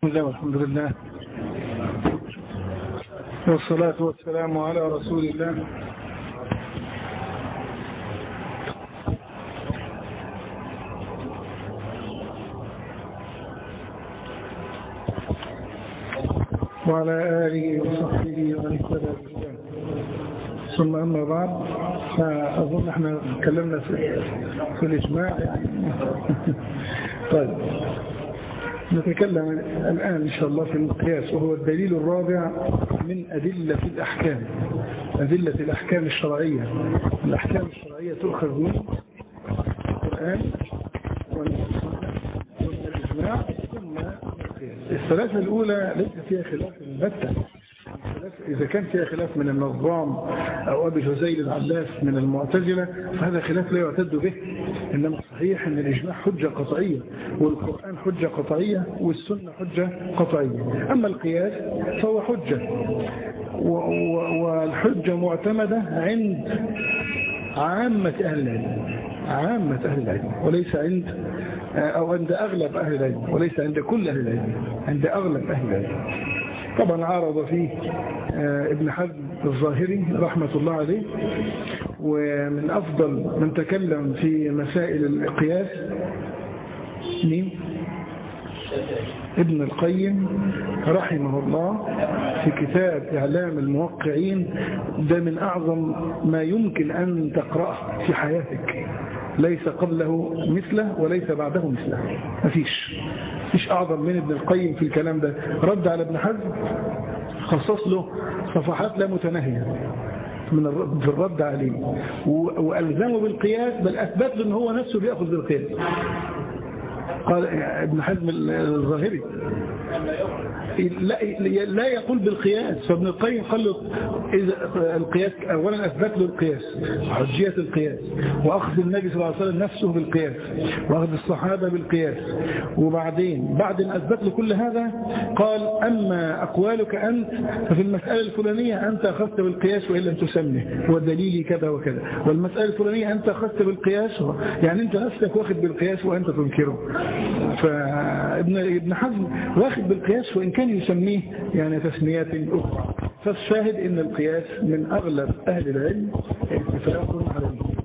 بسم الله والحمد لله والصلاة والسلام على رسول الله وعلى آله وصحبه ومن اهتدى بهداه ثم أما بعد فأظن احنا تكلمنا في, في الإجماع يعني طيب نتكلم الآن إن شاء الله في المقياس وهو الدليل الرابع من أدلة الأحكام أدلة الأحكام الشرعية الأحكام الشرعية تؤخذ من القرآن ومن الإجماع ثم القياس الثلاثة الأولى ليس فيها خلاف البتة إذا كان فيها خلاف من النظام أو أبي جزيل العلاف من المعتزلة فهذا خلاف لا يعتد به إنما الصحيح أن الإجماع حجة قطعية والقرآن حجة قطعية والسنة حجة قطعية أما القياس فهو حجة والحجة معتمدة عند عامة أهل العلم عامة أهل العلم وليس عند أو عند أغلب أهل العلم وليس عند كل أهل العلم عند أغلب أهل العلم طبعا عارض فيه ابن حزم الظاهري رحمة الله عليه ومن أفضل من تكلم في مسائل القياس مين؟ ابن القيم رحمه الله في كتاب إعلام الموقعين ده من أعظم ما يمكن أن تقرأه في حياتك ليس قبله مثله وليس بعده مثله مفيش مفيش أعظم من ابن القيم في الكلام ده رد على ابن حزم خصص له صفحات لا متناهية من في الرد عليه وألزمه بالقياس بل أثبت له أن هو نفسه بيأخذ بالقياس قال ابن حزم الظاهري لا, لا يقول بالقياس فابن القيم قال له إذا القياس أولا أثبت له القياس حجية القياس وأخذ النبي صلى الله عليه وسلم نفسه بالقياس وأخذ الصحابة بالقياس وبعدين بعد أن أثبت له كل هذا قال أما أقوالك أنت ففي المسألة الفلانية أنت أخذت بالقياس وإن لم تسمه ودليلي كذا وكذا والمسألة الفلانية أنت أخذت بالقياس يعني أنت نفسك واخد بالقياس وأنت تنكره فابن ابن حزم واخد بالقياس وإن كان يسميه يعني تسميات أخرى فالشاهد إن القياس من أغلب أهل العلم اتفاق عليه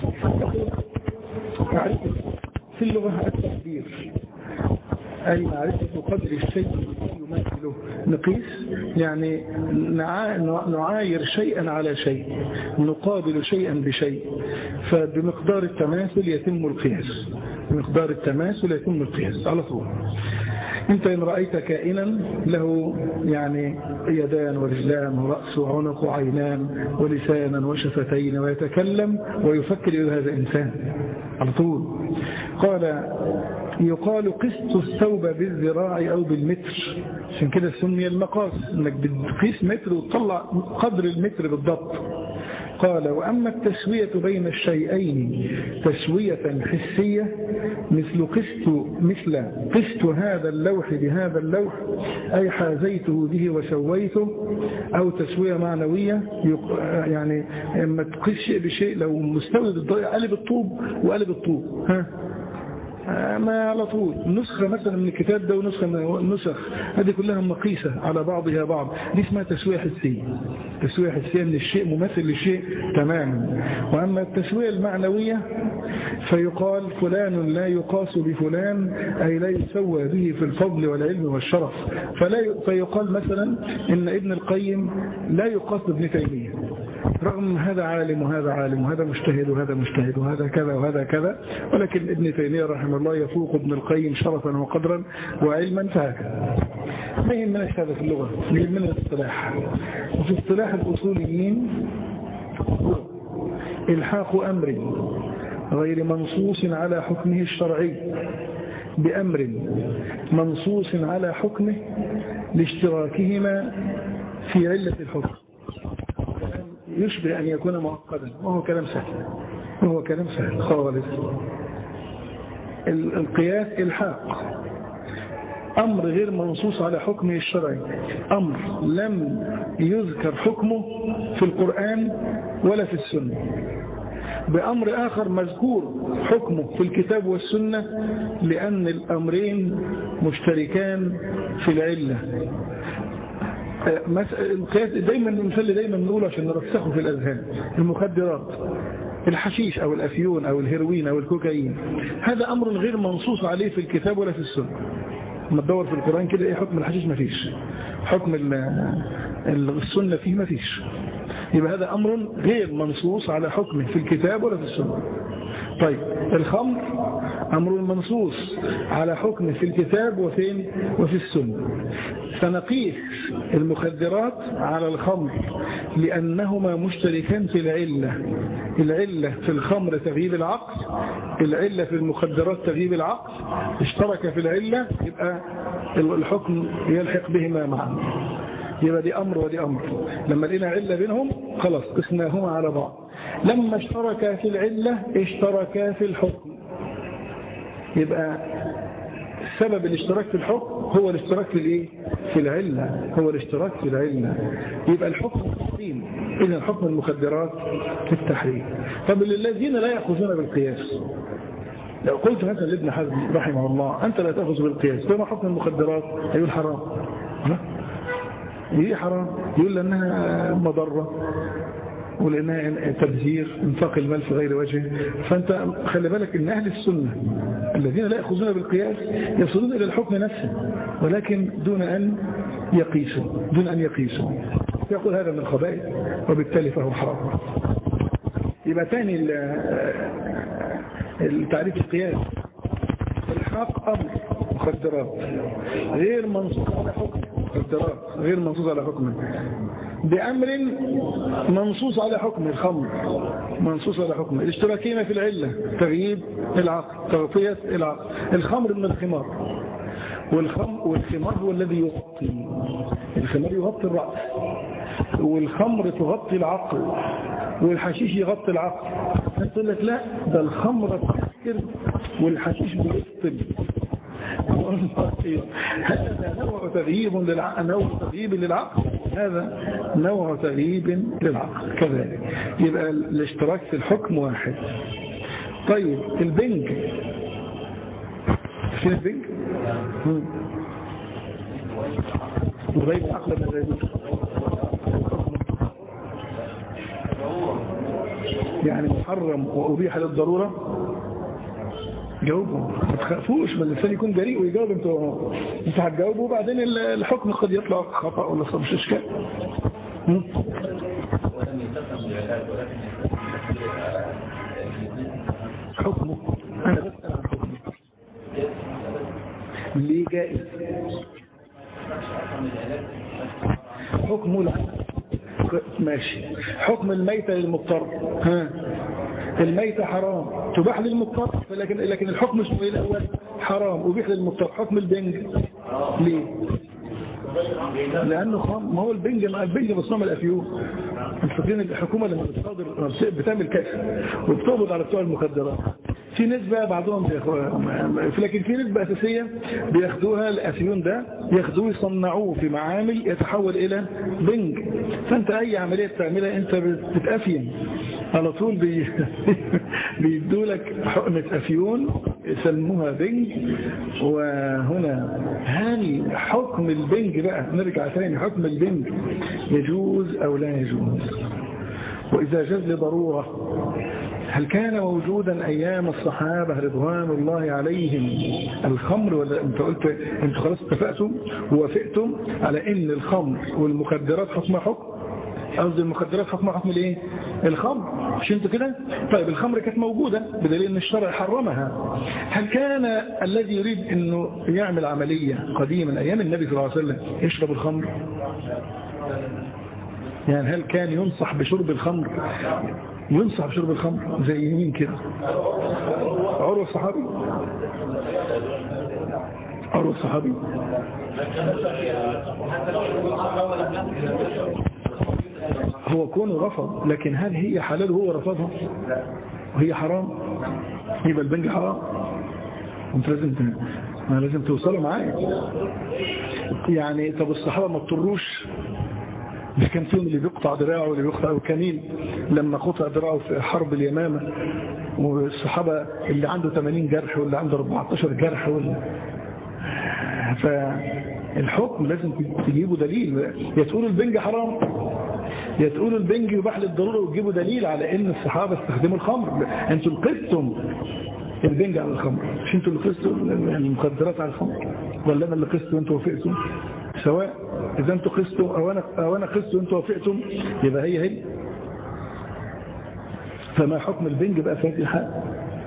معرفة في اللغة التقدير أي معرفة قدر الشيء يمثله نقيس يعني نعاير شيئا على شيء نقابل شيئا بشيء فبمقدار التماثل يتم القياس بمقدار التماثل يتم القياس على طول انت ان رأيت كائنا له يعني يدان ورجلان ورأس وعنق وعينان ولسانا وشفتين ويتكلم ويفكر إذا هذا إنسان على طول قال يقال قسط الثوب بالذراع أو بالمتر عشان كده سمي المقاس انك بتقيس متر وتطلع قدر المتر بالضبط قال وأما التسوية بين الشيئين تسوية حسية مثل قسط مثل قسط هذا اللوح بهذا اللوح أي حازيته به وسويته أو تسوية معنوية يعني اما تقيس شيء بشيء لو مستوي بالضوء قلب الطوب وقلب الطوب ها ما على طول نسخة مثلا من الكتاب ده ونسخة من النسخ هذه كلها مقيسة على بعضها بعض دي اسمها تسوية حسية تسوية حسية من الشيء مماثل للشيء تماما وأما التسوية المعنوية فيقال فلان لا يقاس بفلان أي لا يسوى به في الفضل والعلم والشرف فلا فيقال مثلا إن ابن القيم لا يقاس بابن تيمية رغم هذا عالم وهذا عالم وهذا مجتهد وهذا مجتهد وهذا كذا وهذا كذا ولكن ابن تيمية رحمه الله يفوق ابن القيم شرفا وقدرا وعلما فهكذا ما يهمناش هذا في اللغة يهمنا الاصطلاح وفي اصطلاح الأصوليين إلحاق أمر غير منصوص على حكمه الشرعي بأمر منصوص على حكمه لاشتراكهما في علة الحكم يشبه أن يكون معقدا وهو كلام سهل وهو كلام سهل خالص القياس الحاق أمر غير منصوص على حكمه الشرعي أمر لم يذكر حكمه في القرآن ولا في السنة بأمر آخر مذكور حكمه في الكتاب والسنة لأن الأمرين مشتركان في العلة دايما المثال دايما نقوله عشان نرسخه في الأذهان المخدرات الحشيش أو الأفيون أو الهيروين أو الكوكايين هذا أمر غير منصوص عليه في الكتاب ولا في السنة لما تدور في القرآن كده ايه حكم الحشيش ما فيش حكم السنة فيه ما فيش يبقى هذا أمر غير منصوص على حكمه في الكتاب ولا في السنة طيب الخمر أمر منصوص على حكمه في الكتاب وفين وفي السنة فنقيس المخدرات على الخمر لأنهما مشتركان في العلة العلة في الخمر تغييب العقل العلة في المخدرات تغييب العقل اشترك في العلة يبقى الحكم يلحق بهما معا يبقى دي أمر ودي أمر لما لقينا علة بينهم خلاص قسناهما على بعض لما اشتركا في العلة اشتركا في الحكم يبقى سبب الاشتراك في الحكم هو الاشتراك في الايه في العلة هو الاشتراك في العلة يبقى الحكم التحريم اذا حكم المخدرات في التحريم طب للذين لا يأخذون بالقياس لو قلت مثلا لابن حزم رحمه الله أنت لا تأخذ بالقياس فما حكم المخدرات هيقول حرام ايه حرام يقول لأنها مضرة ولأنها تبذير انفاق المال في غير وجهه فأنت خلي بالك أن أهل السنة الذين لا يأخذون بالقياس يصلون إلى الحكم نفسه ولكن دون أن يقيسوا دون أن يقيسوا يقول هذا من الخبائث وبالتالي فهو حرام يبقى ثاني التعريف القياس الحاق أمر مخدرات غير منصوص على حكم مخدرات غير منصوص على حكمه بأمر منصوص على حكم الخمر منصوص على حكم الاشتراكين في العلة تغييب العقل تغطية العقل الخمر من الخمار والخمر والخمار هو الذي يغطي الخمار يغطي الرأس والخمر تغطي العقل والحشيش يغطي العقل تقول لك لا ده الخمر تسكر والحشيش بيفطر هذا نوع تغييب للعقل نوع تغييب للعقل هذا نوع تغييب للعقل كذلك يبقى الاشتراك في الحكم واحد طيب البنج فين البنج وغيب عقل من غير يعني محرم وأبيح للضرورة جاوبوا ما تخافوش ما الإنسان يكون جريء ويجاوب انتوا انت هتجاوبوا وبعدين الحكم قد يطلع خطأ ولا صح مش اشكال حكمه انا بسأل عن حكمه ليه جائز حكمه لا ماشي حكم الميتة للمضطر ها الميتة حرام تباح للمضطر لكن لكن الحكم اسمه ايه الاول حرام وبيح للمضطر حكم البنج ليه لانه خام ما هو البنج ما البنج مصنوع الافيون فاكرين الحكومه لما بتصادر بتعمل كشف وبتقبض على بتوع المخدرات في نسبة بعضهم بياخدوها لكن في نسبة أساسية بياخدوها الأفيون ده ياخدوه يصنعوه في معامل يتحول إلى بنج فأنت أي عملية تعملها أنت بتأفين على طول بي... بيدوا لك حقنة أفيون يسموها بنج وهنا هل حكم البنج بقى نرجع ثاني حكم البنج يجوز أو لا يجوز وإذا جاز لضرورة هل كان موجودا أيام الصحابة رضوان الله عليهم الخمر ولا انت قلت انت خلاص اتفقتم ووافقتم على ان الخمر والمخدرات حكم حكم قصدي المخدرات حكم حكم الايه الخمر مش انت كده طيب الخمر كانت موجودة بدليل ان الشرع حرمها هل كان الذي يريد انه يعمل عملية قديما ايام النبي صلى الله عليه وسلم يشرب الخمر يعني هل كان ينصح بشرب الخمر ينصح بشرب الخمر زي مين كده عروة الصحابي عروة الصحابي هو كونه رفض لكن هل هي حلال وهو رفضها وهي حرام يبقى البنج حرام انت لازم ما لازم توصلوا معايا يعني طب الصحابة ما اضطروش مش كان فيهم اللي بيقطع دراعه واللي بيقطع كمين لما قطع دراعه في حرب اليمامة والصحابة اللي عنده 80 جرح واللي عنده 14 جرح واللي فالحكم لازم تجيبوا دليل يا تقولوا البنج حرام يا تقولوا البنج يباح للضرورة وتجيبوا دليل على ان الصحابة استخدموا الخمر انتوا قستم البنج على الخمر مش انتوا اللي قستوا المخدرات على الخمر ولا انا اللي قست وانتوا وافقتم سواء اذا انتوا قستوا او انا او انا قست وانتوا وافقتم يبقى هي هي فما حكم البنج بقى في هذه الحال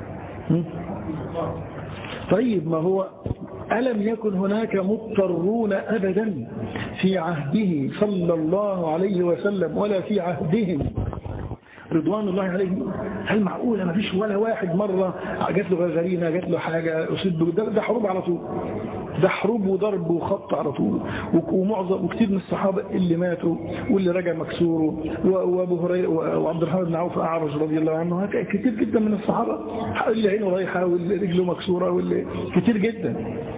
طيب ما هو ألم يكن هناك مضطرون أبدا في عهده صلى الله عليه وسلم ولا في عهدهم رضوان الله عليهم هل معقولة ما فيش ولا واحد مرة جات له غرغرينة جات له حاجة أصيب ده, ده حروب على طول ده حروب وضرب وخط على طول ومعظم وكثير من الصحابة اللي ماتوا واللي رجع مكسور وابو هريره وعبد الرحمن بن عوف أعرج رضي الله عنه كثير جدا من الصحابة اللي عينه رايحة واللي رجله مكسورة واللي كثير جدا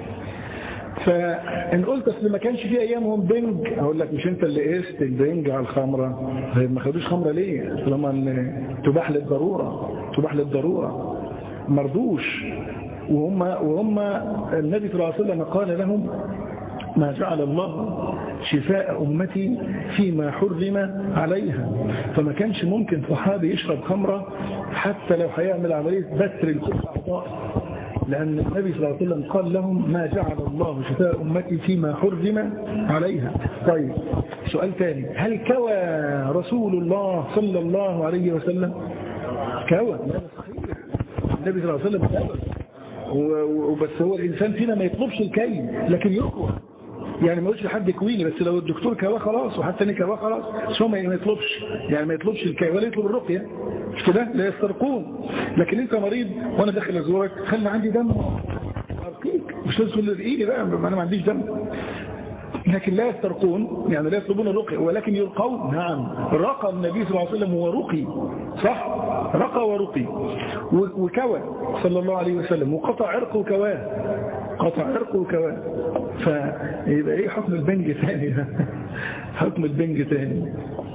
فإن قلت أصل ما كانش في أيامهم بنج أقول لك مش أنت اللي قست البنج على الخمرة ما خدوش خمرة ليه لما تباح للضرورة تباح للضرورة مرضوش وهم, وهم النبي صلى الله عليه وسلم قال لهم ما جعل الله شفاء أمتي فيما حرم عليها فما كانش ممكن صحابي يشرب خمرة حتى لو هيعمل عملية بتر لكل أعضائه لأن النبي صلى الله عليه وسلم قال لهم ما جعل الله شفاء أمتي فيما حرم عليها طيب سؤال ثاني هل كوى رسول الله صلى الله عليه وسلم كوى صحيح النبي صلى الله عليه وسلم كوى وبس هو الإنسان فينا ما يطلبش الكي لكن يقوى يعني ما يقولش لحد كويني بس لو الدكتور كواه خلاص وحتى تاني كواه خلاص بس هو ما يطلبش يعني ما يطلبش الكي ولا يطلب الرقية مش كده لا يسترقون لكن انت مريض وانا داخل ازورك خلي عندي دم ارقيك مش لازم تقول لي بقى انا ما عنديش دم لكن لا يسترقون يعني لا يطلبون الرقي ولكن يرقون نعم رقى النبي صلى الله عليه وسلم هو رقي صح رقى ورقي وكوى صلى الله عليه وسلم وقطع عرق وكواه قطع عرق وكواه فيبقى ايه حكم البنج ثاني حكم البنج ثاني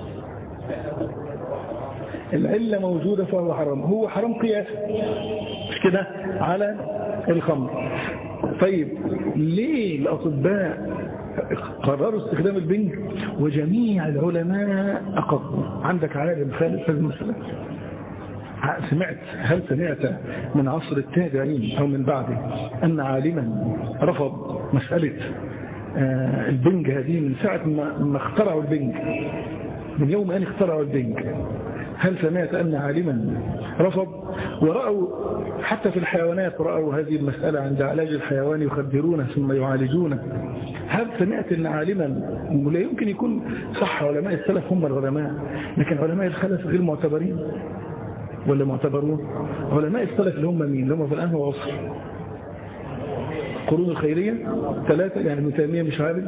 العلة موجودة فهو حرام هو حرام قياس مش كده على الخمر طيب ليه الأطباء قرروا استخدام البنج وجميع العلماء أقروا عندك عالم خالد في المسألة سمعت هل سمعت من عصر التابعين أو من بعده أن عالما رفض مسألة البنج هذه من ساعة ما اخترعوا البنج من يوم أن اخترعوا البنج هل سمعت أن عالما رفض ورأوا حتى في الحيوانات رأوا هذه المسألة عند علاج الحيوان يخدرونه ثم يعالجونه هل سمعت أن عالما ولا يمكن يكون صح علماء السلف هم العلماء لكن علماء الخلف غير معتبرين ولا معتبرون علماء السلف اللي هم مين اللي هم في الآن وعصر القرون الخيرية ثلاثة يعني ابن تيمية مش عالم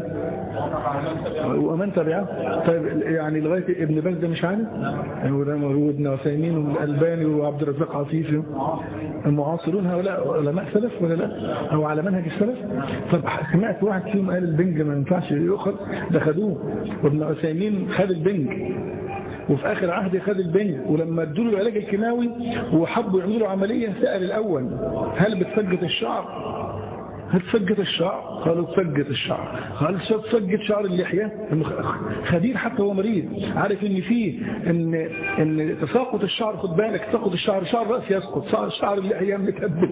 ومن تبعه طيب يعني لغاية ابن باز ده مش عالم وابن عثيمين والألباني وعبد الرزاق عفيفي المعاصرون هؤلاء علماء سلف ولا لا أو على منهج السلف طب سمعت واحد فيهم قال البنج ما ينفعش يؤخذ ده خدوه وابن عثيمين خد البنج وفي آخر عهد خد البنج ولما ادوا له العلاج الكيماوي وحبوا يعملوا له عملية سأل الأول هل بتسجد الشعر هتسجد الشعر قالوا تسجد الشعر قال تسجد شعر اللحية خبير حتى هو مريض عارف ان فيه ان ان تساقط الشعر خد بالك تساقط الشعر شعر الراس يسقط شعر, شعر اللحية متهبل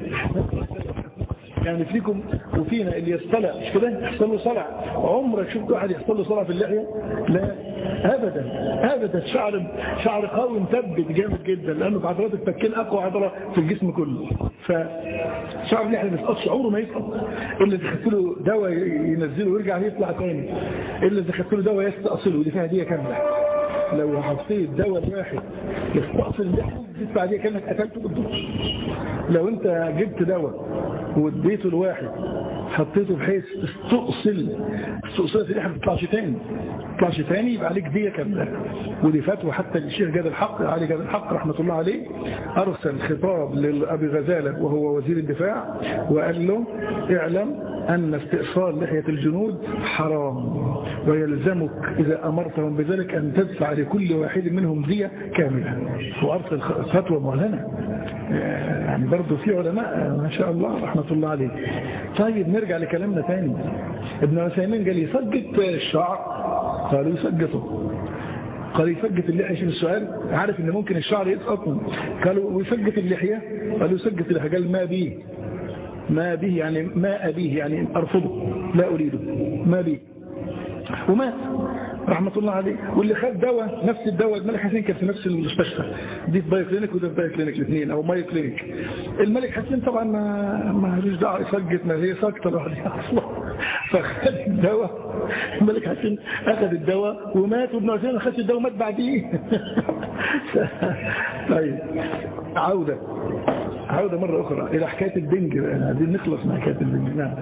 يعني فيكم وفينا اللي يصطلع مش كده يحصل له صلع عمرك شفت واحد يحصل له صلع في اللحية لا ابدا ابدا شعر شعر قوي مثبت جامد جدا لانه في عضلات الفكين اقوى عضله في الجسم كله فشعر اللحية ما يسقطش عمره ما يسقط الا اذا خدت له دواء ينزله ويرجع يطلع تاني الا اذا خدت له دواء يستأصله ودي فيها هديه كامله لو حطيت دواء واحد يستأصل اللحية جيت بعديها كانك قتلته بالضبط لو انت جبت دواء واديته لواحد حطيته بحيث استؤصل استؤصلت اللحية ما تطلعش تاني تطلعش تاني يبقى عليك دية كاملة ودي فتوى حتى الشيخ جاد الحق علي جاد الحق رحمة الله عليه أرسل خطاب لأبي غزالة وهو وزير الدفاع وقال له اعلم أن استئصال لحية الجنود حرام ويلزمك إذا أمرتهم بذلك أن تدفع لكل واحد منهم دية كاملة وأرسل فتوى معلنة يعني برضه في علماء ما شاء الله رحمة الله عليه طيب نرجع لكلامنا تاني ابن عثيمين قال يسجد الشعر قالوا يسجطه قال يسجد اللحية شوف السؤال عارف ان ممكن الشعر يسقط قالوا ويسجد اللحية قالوا يسجد اللحية قال ما به ما به يعني ما أبيه يعني أرفضه لا أريده ما به ومات رحمة الله عليه واللي خد دواء نفس الدواء الملك حسين كان في نفس المستشفى دي في بايو كلينيك وده في بايو كلينيك الاثنين او مايو كلينيك الملك حسين طبعا ما ما لوش دعوه يسجد ما هي ساكته لوحدها اصلا فخد الدواء الملك حسين اخذ الدواء ومات وابن عثمان ما خدش الدواء ومات بعديه طيب عوده عودة مرة أخرى إلى حكاية البنج عايزين نخلص من حكاية البنج نعم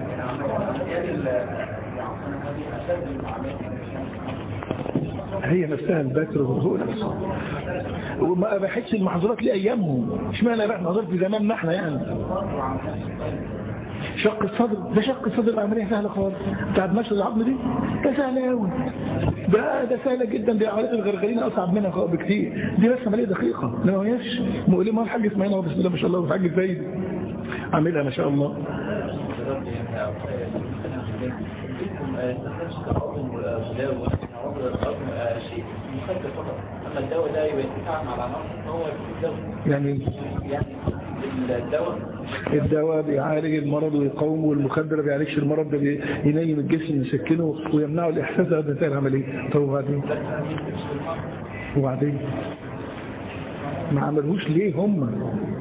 هي نفسها البكر هو نفسه وما أباحتش المحظورات لأيامهم اشمعنى أباح المحظورات في زماننا احنا يعني شق الصدر ده شق الصدر العملية سهلة خالص بتاعت مشط العظم دي ده سهلة قوي ده ده سهلة جدا دي عملية الغرغرين أصعب منها بكتير دي بس عملية دقيقة لما هيش مؤلمة الحاج اسماعيل بسم الله ما شاء الله والحاج زايد عاملها ما شاء الله يعني الدواء الدواء بيعالج المرض ويقومه والمخدر ما بيعالجش المرض ده بينيم الجسم يسكنه ويمنعه الاحساس بهذه العمليه طب وبعدين وبعدين ما عملوش ليه هم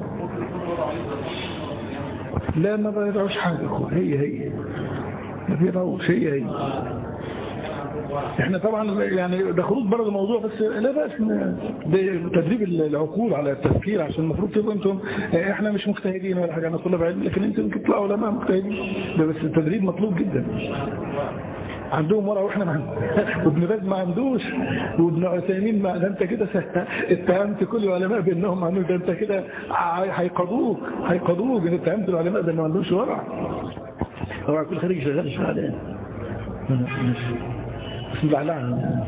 لا ما بيضعوش حاجه هي هي ما بيضعوش هي هي احنا طبعا يعني ده خروج بره الموضوع بس لا بأس ده تدريب العقول على التفكير عشان المفروض تبقوا انتم احنا مش مجتهدين ولا حاجه انا طلاب علم لكن انتم ممكن تطلعوا علماء مجتهدين ده بس التدريب مطلوب جدا عندهم ورقه واحنا ما عندنا وابن باز ما عندوش وابن عثيمين ما ده انت كده اتهمت كل العلماء بانهم عندهم ده انت كده هيقضوك هيقضوك انت اتهمت العلماء ده ما عندهمش ورقه هو كل خريج شغال شغال بسم الله الرحمن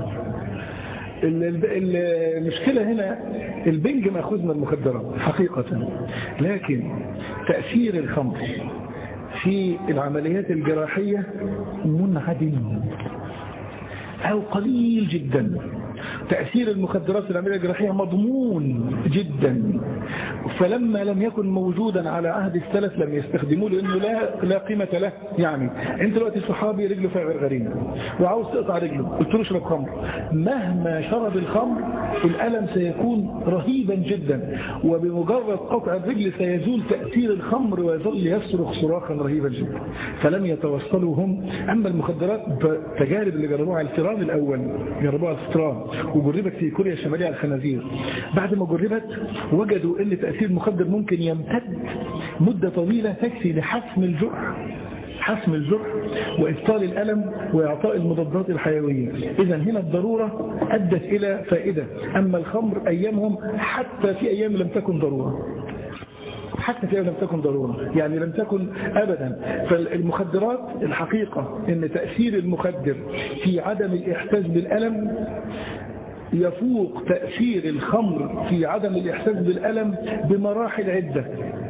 المشكلة هنا البنج مأخوذ من المخدرات حقيقة لكن تأثير الخمر في العمليات الجراحية منعدم أو قليل جدا تأثير المخدرات في العملية الجراحية مضمون جدا فلما لم يكن موجودا على عهد السلف لم يستخدموه لأنه لا, لا قيمة له يعني انت دلوقتي صحابي رجله فيها غرغرين وعاوز تقطع رجله قلت له اشرب خمر مهما شرب الخمر الألم سيكون رهيبا جدا وبمجرد قطع الرجل سيزول تأثير الخمر ويظل يصرخ صراخا رهيبا جدا فلم يتوصلوا هم أما المخدرات تجارب اللي جربوها على الفران الأول جربوها على الفران وجربت في كوريا الشمالية على الخنازير بعد ما جربت وجدوا ان تأثير المخدر ممكن يمتد مدة طويلة تكفي لحسم الجرح حسم الجرح وإبطال الألم وإعطاء المضادات الحيوية إذا هنا الضرورة أدت إلى فائدة أما الخمر أيامهم حتى في أيام لم تكن ضرورة حتى في لم تكن ضرورة يعني لم تكن أبدا فالمخدرات الحقيقة ان تأثير المخدر في عدم الإحساس بالألم يفوق تأثير الخمر في عدم الإحساس بالألم بمراحل عدة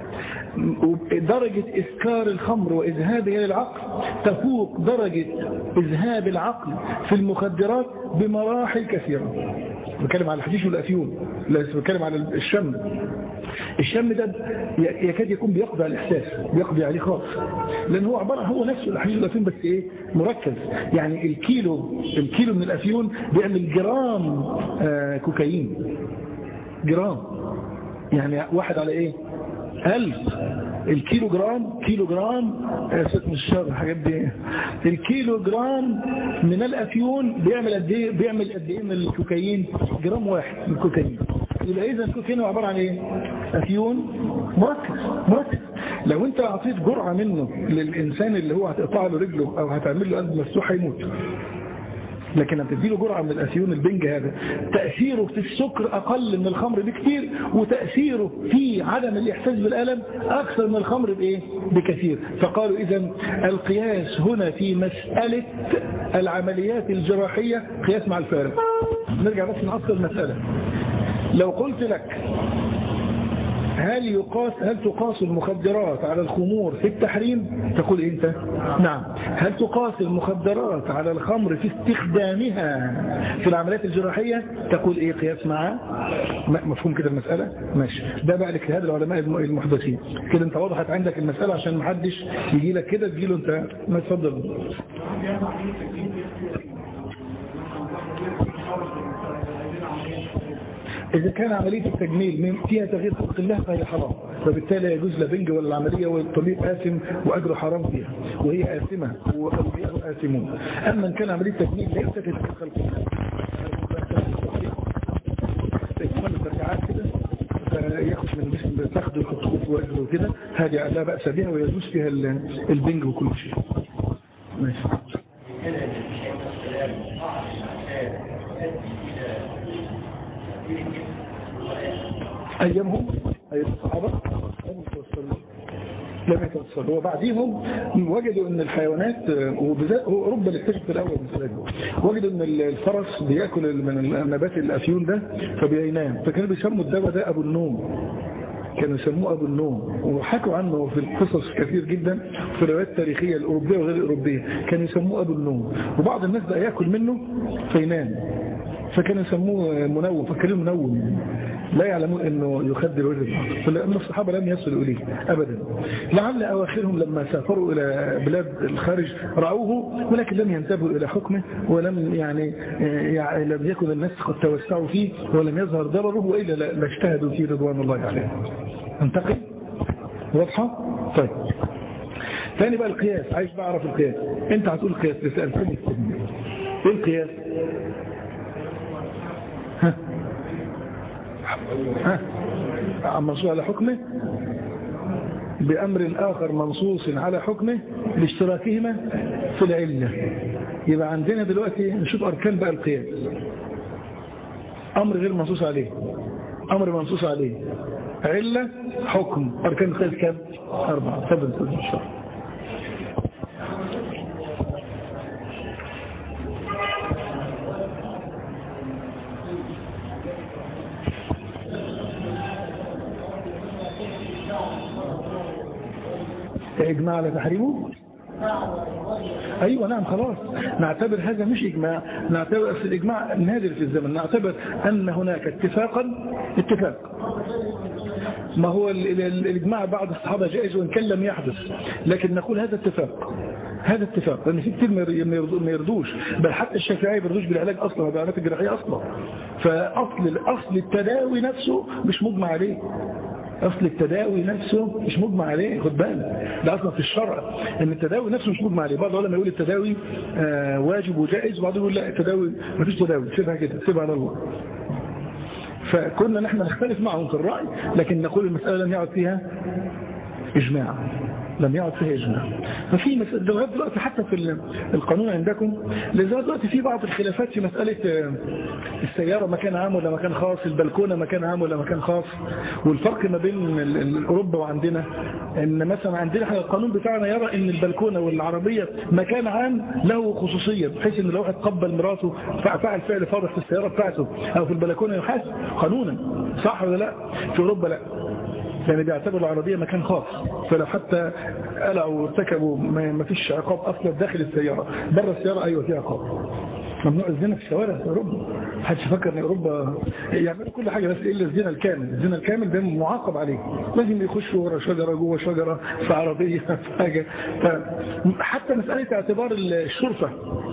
درجة إسكار الخمر وإذهابها للعقل تفوق درجة إذهاب العقل في المخدرات بمراحل كثيرة بتكلم على الحديث والأفيون لا بتكلم على الشم الشم ده يكاد يكون بيقضي على الإحساس بيقضي عليه خالص لأن هو عبارة هو نفسه الحديث والأفيون بس إيه مركز يعني الكيلو الكيلو من الأفيون بيعمل جرام آه كوكايين جرام يعني واحد على إيه ألف الكيلو جرام كيلو جرام اسف مش شرط الحاجات دي الكيلو جرام من الافيون بيعمل قد ايه بيعمل قد ايه من الكوكايين جرام واحد من الكوكايين يبقى اذا الكوكايين هو عباره عن ايه افيون مركز مركز لو انت اعطيت جرعه منه للانسان اللي هو هتقطع له رجله او هتعمل له قلب مفتوح هيموت لكن لما تديله جرعة من الأسيون البنج هذا تأثيره في السكر أقل من الخمر بكثير وتأثيره في عدم الإحساس بالألم أكثر من الخمر بإيه؟ بكثير فقالوا إذا القياس هنا في مسألة العمليات الجراحية قياس مع الفارق نرجع بس نعصر المسألة لو قلت لك هل يقاس هل تقاس المخدرات على الخمور في التحريم تقول إيه انت نعم هل تقاس المخدرات على الخمر في استخدامها في العمليات الجراحية تقول ايه قياس معها مفهوم كده المسألة ماشي ده بقى الاجتهاد العلماء المحدثين كده انت وضحت عندك المسألة عشان محدش يجي لك كده تجي له انت ما تفضل إذا كان عملية التجميل فيها تغيير خلق الله فهي حرام فبالتالي يجوز لا بنج ولا العملية والطبيب آثم وأجره حرام فيها وهي آثمة وأولياء آثمون أما إن كان عملية تجميل ليست في تغيير خلق الله ياخد من جسم تاخده ويحطه في وجهه وكده هذه لا بأس بها ويجوز فيها البنج وكل شيء ماشي أيامهم أي الصحابة لم يتوصلوا لم يتوصلوا وبعديهم وجدوا أن الحيوانات وبالذات أوروبا اللي اكتشفت الأول وجدوا أن الفرس بيأكل من نبات الأفيون ده فبينام فكانوا بيسموا الدواء ده أبو النوم كانوا يسموه أبو النوم وحكوا عنه في القصص كثير جدا في الروايات التاريخية الأوروبية وغير الأوروبية كانوا يسموه أبو النوم وبعض الناس بقى يأكل منه فينام فكانوا يسموه منوم فكانوا منوم لا يعلمون انه يخدر وجه البعض فلأن الصحابة لم يصلوا إليه أبدا لعل أواخرهم لما سافروا إلى بلاد الخارج رأوه ولكن لم ينتبهوا إلى حكمه ولم يعني, يعني لم يكن الناس قد توسعوا فيه ولم يظهر ضرره وإلا لاجتهدوا فيه رضوان الله عليه انتقل واضحة طيب ثاني بقى القياس عايز بعرف القياس انت هتقول القياس لسألتني ايه القياس ها ها منصوص على حكمه بأمر آخر منصوص على حكمه لاشتراكهما في العلة يبقى عندنا دلوقتي نشوف أركان بقى القياس أمر غير منصوص عليه أمر منصوص عليه علة حكم أركان القياس كام؟ أربعة تفضل تفضل إن شاء الله إجماع على تحريمه أيوة نعم خلاص نعتبر هذا مش إجماع نعتبر في الإجماع نادر في الزمن نعتبر أن هناك اتفاقا اتفاق ما هو الإجماع بعض الصحابة جائز وإن كان لم يحدث لكن نقول هذا اتفاق هذا اتفاق لأن في كتير ما يردوش بل حتى الشافعية ما يردوش بالعلاج أصلا وبالعلاج الجراحية أصلا فأصل أصل التداوي نفسه مش مجمع عليه أصل التداوي نفسه مش مجمع عليه خد بالك ده أصلا في الشرع ان التداوي نفسه مش مجمع عليه بعض العلماء يقول التداوي آه واجب وجائز وبعضهم يقول لا التداوي ما فيش تداوي سيبها كده سيبها على الله فكنا نحن نختلف معهم في الرأي لكن نقول المسألة لم يعد فيها إجماع لم يعد فيها إجماع ففي لغاية دلوقتي حتى في القانون عندكم لغاية دلوقتي في بعض الخلافات في مسألة السيارة مكان عام ولا مكان خاص البلكونة مكان عام ولا مكان خاص والفرق ما بين أوروبا وعندنا ان مثلا عندنا احنا القانون بتاعنا يرى ان البلكونة والعربية مكان عام له خصوصية بحيث ان لو واحد قبل مراته فعل فعل فاضح في السيارة بتاعته او في البلكونة يحاسب قانونا صح ولا لا في أوروبا لا يعني بيعتبروا العربية مكان خاص فلو حتى قلعوا وارتكبوا ما فيش عقاب أصلا داخل السيارة بره السيارة أيوة في عقاب ممنوع الزنا في الشوارع في أوروبا محدش فكر ان أوروبا يعملوا كل حاجة بس إلا الزنا الكامل الزنا الكامل ده معاقب عليه لازم يخشوا ورا شجرة جوه شجرة في عربية في حاجة حتى مسألة اعتبار الشرفة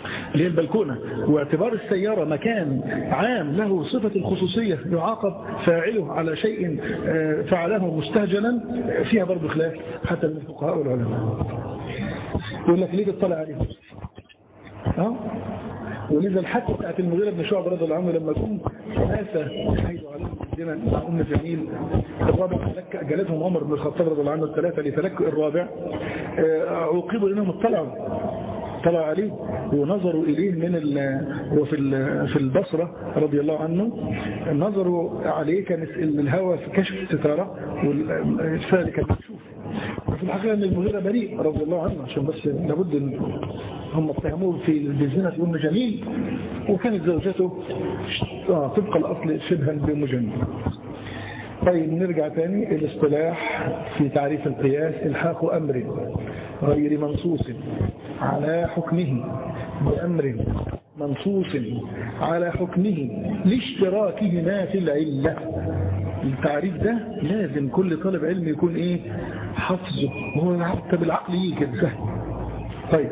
اللي هي البلكونة واعتبار السيارة مكان عام له صفة الخصوصية يعاقب فاعله على شيء فعله مستهجنا فيها برضه خلاف حتى من الفقهاء والعلماء يقول لك ليه تطلع عليه اه ولذا الحادثه بتاعت المغيرة بن شعب رضي الله عنه لما كنت ناسا حيث عليهم مع أم جميل الرابع تلك جلدهم عمر بن الخطاب رضي الله عنه الثلاثة لتلكؤ الرابع عوقبوا لأنهم اطلعوا طلع عليه ونظروا إليه من وفي في البصرة رضي الله عنه نظروا عليه كان الهوى في كشف الستارة والفعل كان بتشوف وفي الحقيقة أن المغيرة بريء رضي الله عنه عشان بس لابد أن هم اتهموه في الزنا في أم جميل وكانت زوجته طبق الأصل شبها بأم جميل طيب نرجع تاني الاصطلاح في تعريف القياس الحاق أمر غير منصوص على حكمه بأمر منصوص على حكمه لاشتراكهما في العلة التعريف ده لازم كل طالب علم يكون ايه حفظه وهو حتى بالعقل يجي كده سهل طيب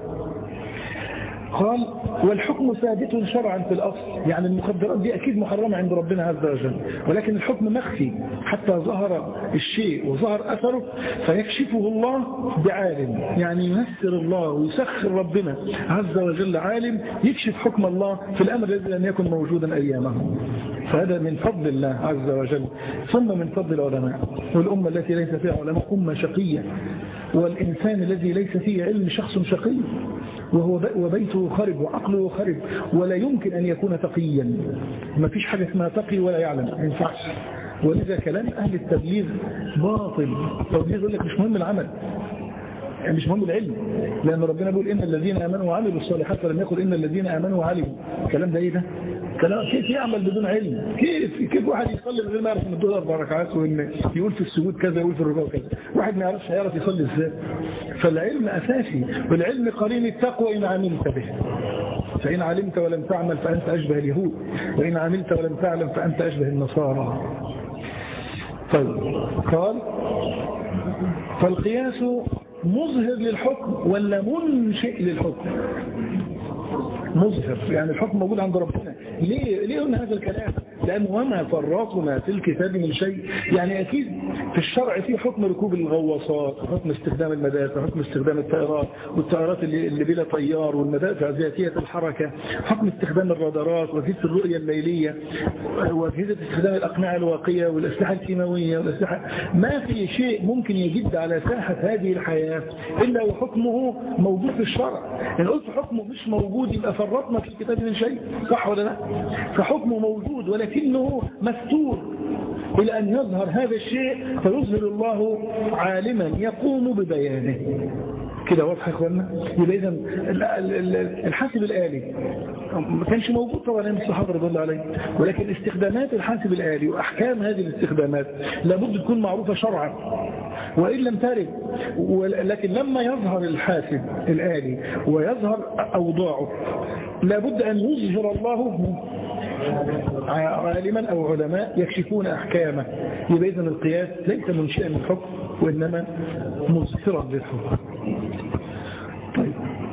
قال والحكم ثابت شرعا في الأصل يعني المخدرات دي أكيد محرمة عند ربنا عز وجل ولكن الحكم مخفي حتى ظهر الشيء وظهر أثره فيكشفه الله بعالم يعني ينسر الله ويسخر ربنا عز وجل عالم يكشف حكم الله في الأمر الذي لم يكن موجودا أيامه فهذا من فضل الله عز وجل ثم من فضل العلماء والأمة التي ليس فيها علماء أمة شقية والإنسان الذي ليس فيه علم شخص شقي وهو وبيته خرب وعقله خرب ولا يمكن أن يكون تقيا ما فيش حاجة اسمها تقي ولا يعلم ما ينفعش ولذا كلام أهل التبليغ باطل التبليغ يقول لك مش مهم العمل يعني مش مهم العلم لأن ربنا بيقول إن الذين آمنوا وعملوا الصالحات ولم يقل إن الذين آمنوا وعلموا الكلام ده إيه ده كلام كيف يعمل بدون علم كيف كيف واحد يصلي من غير ما يعرف ان الدول اربع ركعات وان يقول في السجود كذا يقول في الركوع كذا واحد ما يعرفش هيعرف يصلي ازاي فالعلم اساسي والعلم قرين التقوى ان عملت به فإن علمت ولم تعمل فأنت أشبه اليهود وإن عملت ولم تعلم فأنت أشبه النصارى طيب قال فالقياس مظهر للحكم ولا منشئ للحكم مظهر يعني الحكم موجود عند ربنا ليه ليه قلنا هذا الكلام لأن وما فرطنا في الكتاب من شيء يعني أكيد في الشرع في حكم ركوب الغواصات حكم استخدام المدافع حكم استخدام الطائرات والطائرات اللي, اللي بلا طيار والمدافع ذاتية الحركة حكم استخدام الرادارات وأجهزة الرؤية الليلية وأجهزة استخدام الأقنعة الواقية والأسلحة الكيماوية والأسلحة ما في شيء ممكن يجد على ساحة هذه الحياة إلا وحكمه موجود في الشرع إن قلت حكمه مش موجود يبقى فرطنا في الكتاب من شيء صح ولا لا فحكمه موجود ولكنه مستور إلى أن يظهر هذا الشيء فيظهر الله عالما يقوم ببيانه كده واضح يا اخوانا يبقى اذا الحاسب الآلي ما كانش موجود طبعا ايام الصحابه رضي الله عليهم ولكن استخدامات الحاسب الآلي واحكام هذه الاستخدامات لابد تكون معروفه شرعا وان لم ترد لكن لما يظهر الحاسب الآلي ويظهر اوضاعه لابد ان يظهر الله عالما او علماء يكشفون احكامه يبقى اذا القياس ليس منشئا للحكم وانما مظهرا للحكم طيب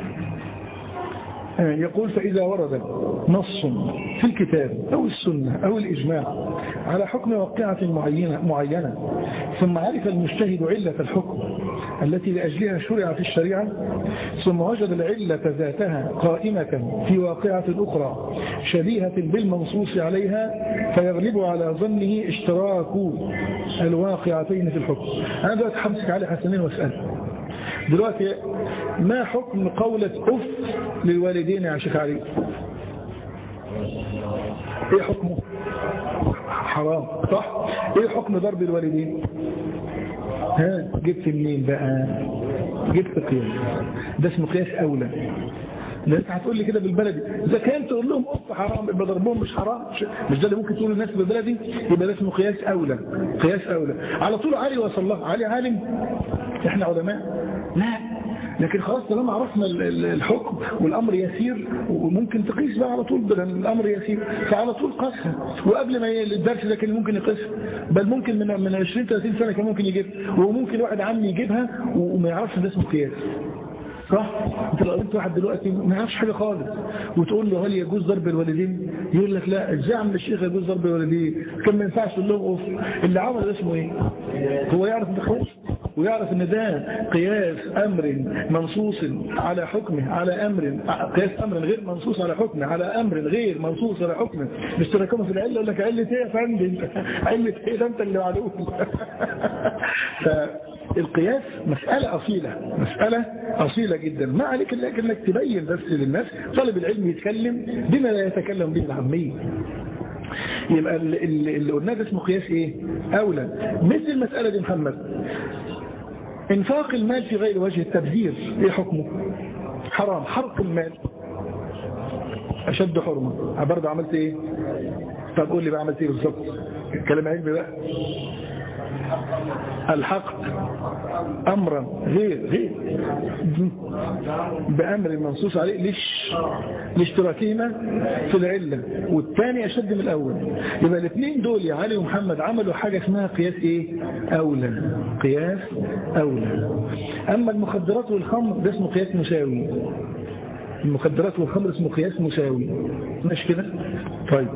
يقول فإذا ورد نص في الكتاب أو السنة أو الإجماع على حكم واقعة معينة, معينة ثم عرف المجتهد علة الحكم التي لأجلها شرع في الشريعة ثم وجد العلة ذاتها قائمة في واقعة أخرى شبيهة بالمنصوص عليها فيغلب على ظنه اشتراك الواقعتين في الحكم أنا دلوقتي حمسك علي حسنين واسأل دلوقتي ما حكم قولة أف للوالدين يا شيخ علي ايه حكمه حرام صح ايه حكم ضرب الوالدين ها جبت منين بقى جبت قياس ده اسمه قياس اولى ده انت هتقول لي كده بالبلدي اذا كان تقول لهم اف حرام يبقى ضربهم مش حرام مش ده اللي ممكن تقول للناس بالبلدي يبقى ده اسمه قياس اولى قياس اولى على طول علي وصل الله علي عالم احنا علماء لا لكن خلاص طالما عرفنا الحكم والامر يسير وممكن تقيس بقى على طول بدل الامر يسير فعلى طول قاسها وقبل ما الدرس ده كان ممكن يقيسها بل ممكن من من 20 30 سنه كان ممكن يجيبها وممكن واحد عمي يجيبها وما يعرفش ده اسمه قياس صح انت لو قلت واحد دلوقتي ما يعرفش حاجه خالص وتقول له هل يجوز ضرب الوالدين يقول لك لا ازاي عم الشيخ يجوز ضرب الوالدين كان ما ينفعش تقول لهم اوف اللي عمل ده اسمه ايه هو يعرف ده خالص ويعرف ان ده قياس امر منصوص على حكمه على امر قياس امر غير منصوص على حكمه على امر غير منصوص على حكمه مش تركمه في العله يقول لك عله ايه يا فندم انت عله ايه ده انت اللي معلوم فالقياس مسألة أصيلة مسألة أصيلة جدا ما عليك إلا انك تبين بس للناس طالب العلم يتكلم بما لا يتكلم به العامية يبقى اللي قلناه ده اسمه قياس ايه اولى مثل المسألة دي محمد انفاق المال في غير وجه التبذير ايه حكمه حرام حرق المال اشد حرمة برضه عملت ايه طب قول لي بقى عملت ايه بالظبط كلام علمي بقى الحق امرا غير غير بامر منصوص عليه ليش لاشتراكهما في العله والثاني اشد من الاول يبقى الاثنين دول يا علي ومحمد عملوا حاجه اسمها قياس ايه اولى قياس اولى اما المخدرات والخمر ده اسمه قياس مساوي المخدرات والخمر اسمه قياس مساوي مش كده طيب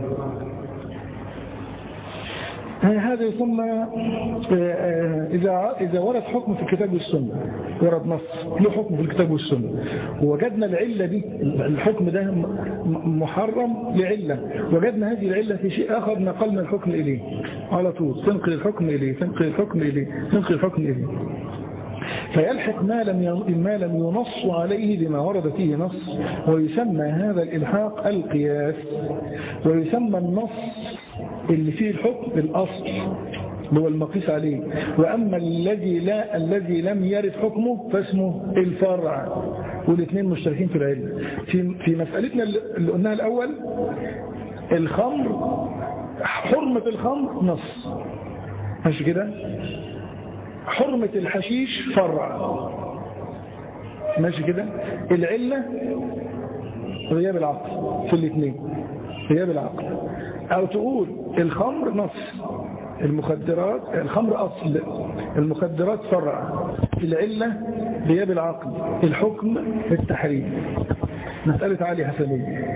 هذا يسمى إذا إذا ورد حكم في الكتاب والسنة ورد نص له حكم في الكتاب والسنة ووجدنا العلة دي الحكم ده محرم لعلة وجدنا هذه العلة في شيء آخر نقلنا الحكم إليه على طول تنقل الحكم إليه تنقل الحكم إليه تنقل الحكم إليه فيلحق ما لم ما لم ينص عليه بما ورد فيه نص ويسمى هذا الإلحاق القياس ويسمى النص اللي فيه الحكم الأصل هو المقيس عليه وأما الذي لا الذي لم يرد حكمه فاسمه الفرع والاثنين مشتركين في العلم في في مسألتنا اللي قلناها الأول الخمر حرمة الخمر نص ماشي كده حرمة الحشيش فرع ماشي كده العلة غياب العقل في الاثنين غياب العقل او تقول الخمر نص المخدرات الخمر اصل المخدرات فرع العلة غياب العقل الحكم التحريم مسألة علي حسنية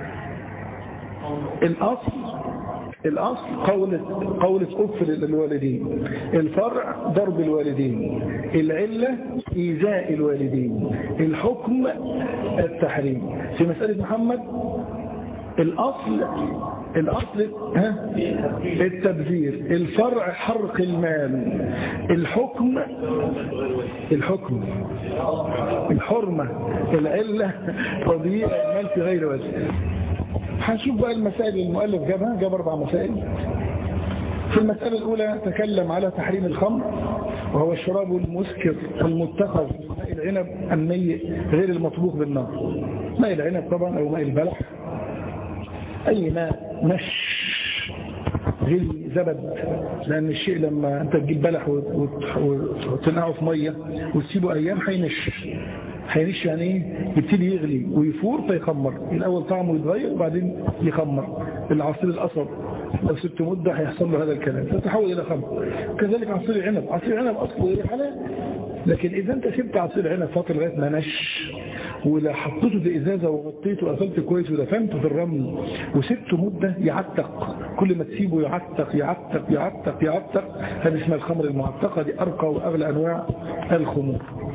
الاصل الأصل قولة, قولة أف للوالدين الفرع ضرب الوالدين العلة إيذاء الوالدين الحكم التحريم في مسألة محمد الأصل الأصل ها التبذير الفرع حرق المال الحكم الحكم الحرمة العلة تضييع المال في غير وجه هنشوف بقى المسائل المؤلف جابها جاب أربع مسائل في المسألة الأولى تكلم على تحريم الخمر وهو الشراب المسكر المتخذ ماء العنب النيء غير المطبوخ بالنار ماء العنب طبعا أو ماء البلح أي ماء مش غير زبد لأن الشيء لما أنت تجيب بلح وتنقعه في مية وتسيبه أيام هينش هينش يعني ايه يبتدي يغلي ويفور فيخمر الاول طعمه يتغير وبعدين يخمر العصير القصب لو سبت مدة هيحصل له هذا الكلام فتحول الى خمر كذلك عصير العنب عصير العنب اصله حلال لكن اذا انت سبت عصير العنب فتره لغايه ما نش ولا حطيته في ازازه وغطيته وقفلته كويس ودفنته في الرمل وسبته مده يعتق كل ما تسيبه يعتق يعتق يعتق يعتق هذه اسمها الخمر المعتقه دي ارقى واغلى انواع الخمور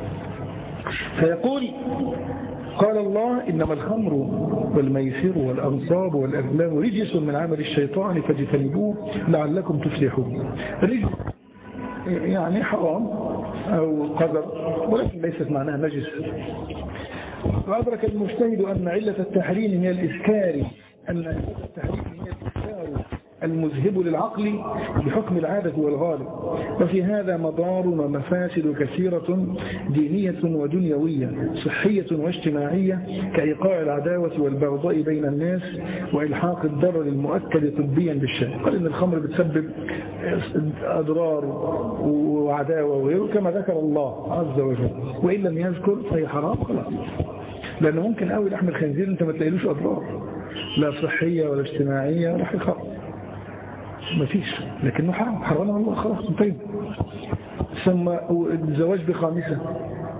فيقول قال الله إنما الخمر والميسر والأنصاب والأغلام رجس من عمل الشيطان فاجتنبوه لعلكم تفلحون رجس يعني حرام أو قدر ولكن ليست معناها نجس وأدرك المجتهد أن علة التحريم هي الإسكار أن علة التحريم هي الإسكار المذهب للعقل بحكم العادة والغالب وفي هذا مضار ومفاسد كثيرة دينية ودنيوية صحية واجتماعية كإيقاع العداوة والبغضاء بين الناس وإلحاق الضرر المؤكد طبيا بالشأن قال إن الخمر بتسبب أضرار وعداوة وغيره كما ذكر الله عز وجل وإن لم يذكر فهي حرام خلاص لأنه ممكن قوي لحم الخنزير أنت ما تلاقيلوش أضرار لا صحية ولا اجتماعية ولا حاجة خالص ما فيش لكنه حرام حرمه الله خلاص طيب ثم الزواج بخامسة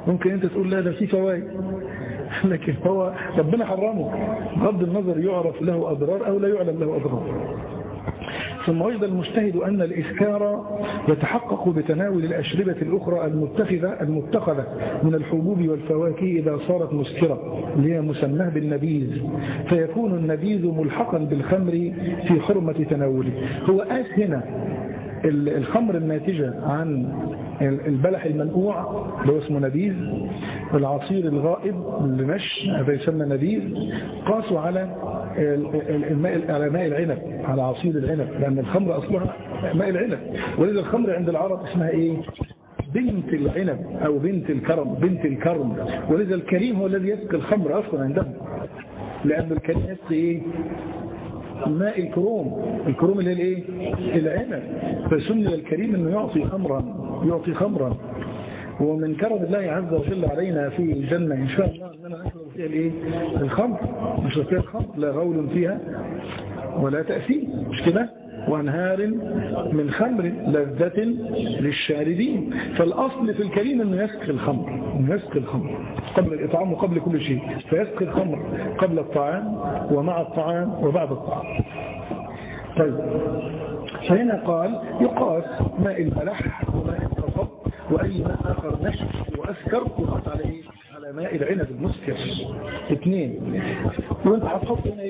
ممكن انت تقول لا ده في فوائد لكن هو ربنا حرمه بغض النظر يعرف له أضرار أو لا يعلم له أضرار ثم وجد المجتهد أن الإسكار يتحقق بتناول الأشربة الأخرى المتخذة المتخذة من الحبوب والفواكه إذا صارت مسكرة اللي هي مسماه بالنبيذ فيكون النبيذ ملحقا بالخمر في حرمة تناوله هو آس هنا الخمر الناتجة عن البلح المنقوع اللي هو اسمه نبيذ والعصير الغائب اللي مش هذا يسمى نبيذ قاسوا على الماء على ماء العنب على عصير العنب لأن الخمر أصلها ماء العنب ولذا الخمر عند العرب اسمها إيه بنت العنب أو بنت الكرم بنت الكرم ولذا الكريم هو الذي يسقي الخمر أصلا عندهم لأن الكريم يسقي إيه ماء الكروم الكروم اللي هي الايه العنب فسمي الكريم انه يعطي خمرا يعطي خمرا ومن كرم الله عز وجل علينا في الجنة إن شاء الله أننا نشرب فيها الإيه؟ الخمر نشرب فيها الخمر لا غول فيها ولا تأثير مش كده وانهار من خمر لذة للشاردين فالأصل في الكريم أنه يسقي الخمر أنه يسقي الخمر قبل الإطعام وقبل كل شيء فيسقي الخمر قبل الطعام ومع الطعام وبعد الطعام طيب فهنا قال يقاس ماء الملح وماء القصب وأي ماء آخر نشف وأسكر يقاس على إيه؟ على ماء العنب المسكر اثنين وانت هتحط هنا ايه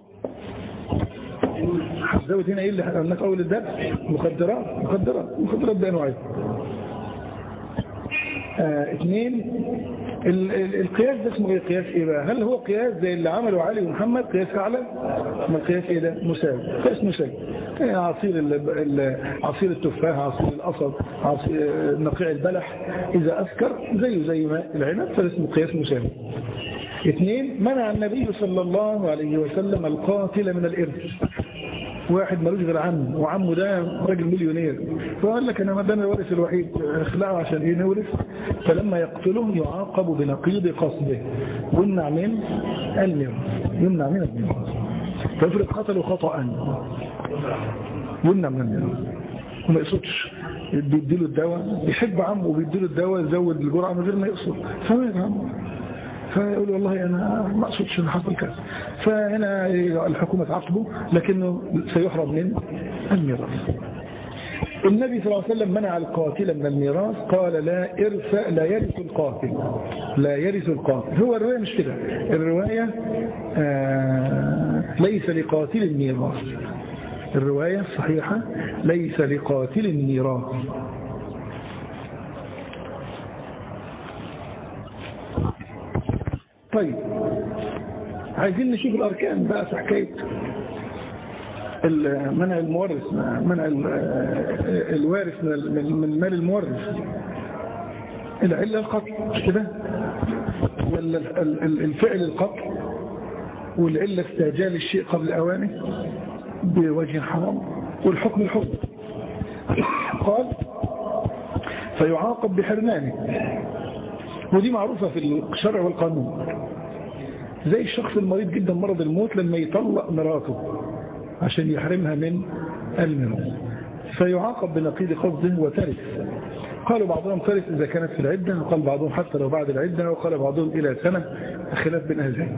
هتزود هنا ايه اللي قلنا في اول الدرس مخدرات مخدرات مخدرات بانواعها آه اثنين ال ال القياس ده اسمه ايه قياس ايه بقى هل هو قياس زي اللي عمله علي ومحمد قياس اعلى ما القياس ايه ده مساوي قياس مساوي يعني عصير ال عصير التفاح عصير القصب عصير نقيع البلح اذا اسكر زيه زي ما العنب فاسمه قياس مساوي اثنين منع النبي صلى الله عليه وسلم القاتل من الارث واحد ملوش غير عم وعمه ده راجل مليونير فقال لك انا ده الوارث الوحيد اخلعه عشان ايه نورث فلما يقتله يعاقب بنقيض قصده يمنع من الميراث يمنع من الميراث فافرض قتله خطأ يمنع من الميراث وما يقصدش بيديله الدواء بيحب عمه وبيديله الدواء يزود الجرعه من غير ما يقصد فما يفهم فيقول والله أنا ما أقصدش أن حصل كذا فهنا الحكومة تعاقبه لكنه سيحرم من الميراث النبي صلى الله عليه وسلم منع القاتل من الميراث قال لا إرث لا يرث القاتل لا يرث القاتل هو الرواية مش كده الرواية آه ليس لقاتل الميراث الرواية الصحيحة ليس لقاتل الميراث طيب عايزين نشوف الأركان بقى في حكاية منع المورث منع الوارث من مال المورث العلة القتل مش كده ولا الفعل القتل والعلة استعجال الشيء قبل أوانه بوجه حرام والحكم الحكم قال فيعاقب بحرمانه ودي معروفة في الشرع والقانون زي الشخص المريض جدا مرض الموت لما يطلق مراته عشان يحرمها من الميراث فيعاقب بنقيض قصده وترث قالوا بعضهم ترث إذا كانت في العدة وقال بعضهم حتى لو بعد العدة وقال بعضهم إلى سنة خلاف بين أهلين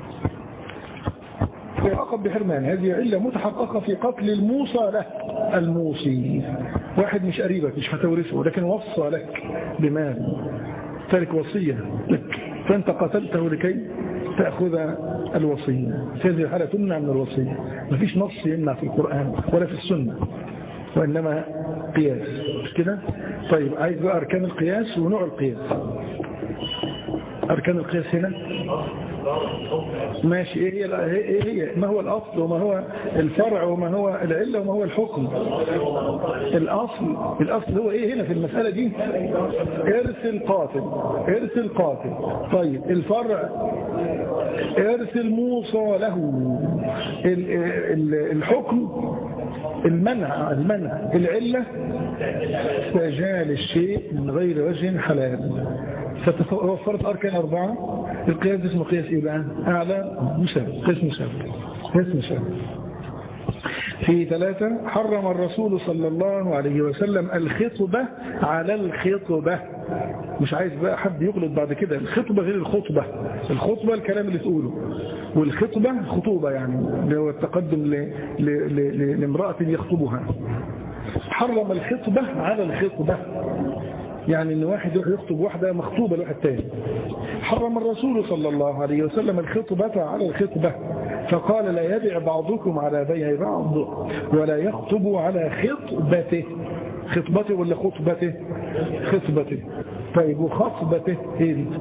فيعاقب بحرمان هذه علة متحققة في قتل الموصى له الموصي واحد مش قريبك مش هتورثه لكن وصى لك بمال تارك وصية لك فأنت قتلته لكي تأخذ الوصية في هذه الحالة تمنع من الوصية ما فيش نص يمنع في القرآن ولا في السنة وإنما قياس مش كده طيب عايز بقى أركان القياس ونوع القياس أركان القياس هنا ماشي ايه هي ايه هي ما هو الاصل وما هو الفرع وما هو العله وما هو الحكم الاصل الاصل هو ايه هنا في المساله دي ارث القاتل ارث القاتل طيب الفرع ارث الموصى له ال ال الحكم المنع المنع العله استعجال الشيء من غير وجه حلال فتوفرت أركان أربعة القياس اسمه قياس إيه بقى أعلى مساوي قياس مساوي قياس مساوي في ثلاثة حرم الرسول صلى الله عليه وسلم الخطبة على الخطبة مش عايز بقى حد يغلط بعد كده الخطبة غير الخطبة الخطبة الكلام اللي تقوله والخطبة خطوبة يعني اللي هو التقدم ل- ل- ل- لامرأة يخطبها حرم الخطبة على الخطبة يعني ان واحد يروح يخطب واحدة مخطوبة لواحد تاني حرم الرسول صلى الله عليه وسلم الخطبة على الخطبة فقال لا يبع بعضكم على بيع بعض ولا يخطب على خطبته خطبته ولا خطبته خطبته طيب وخطبته ايه دي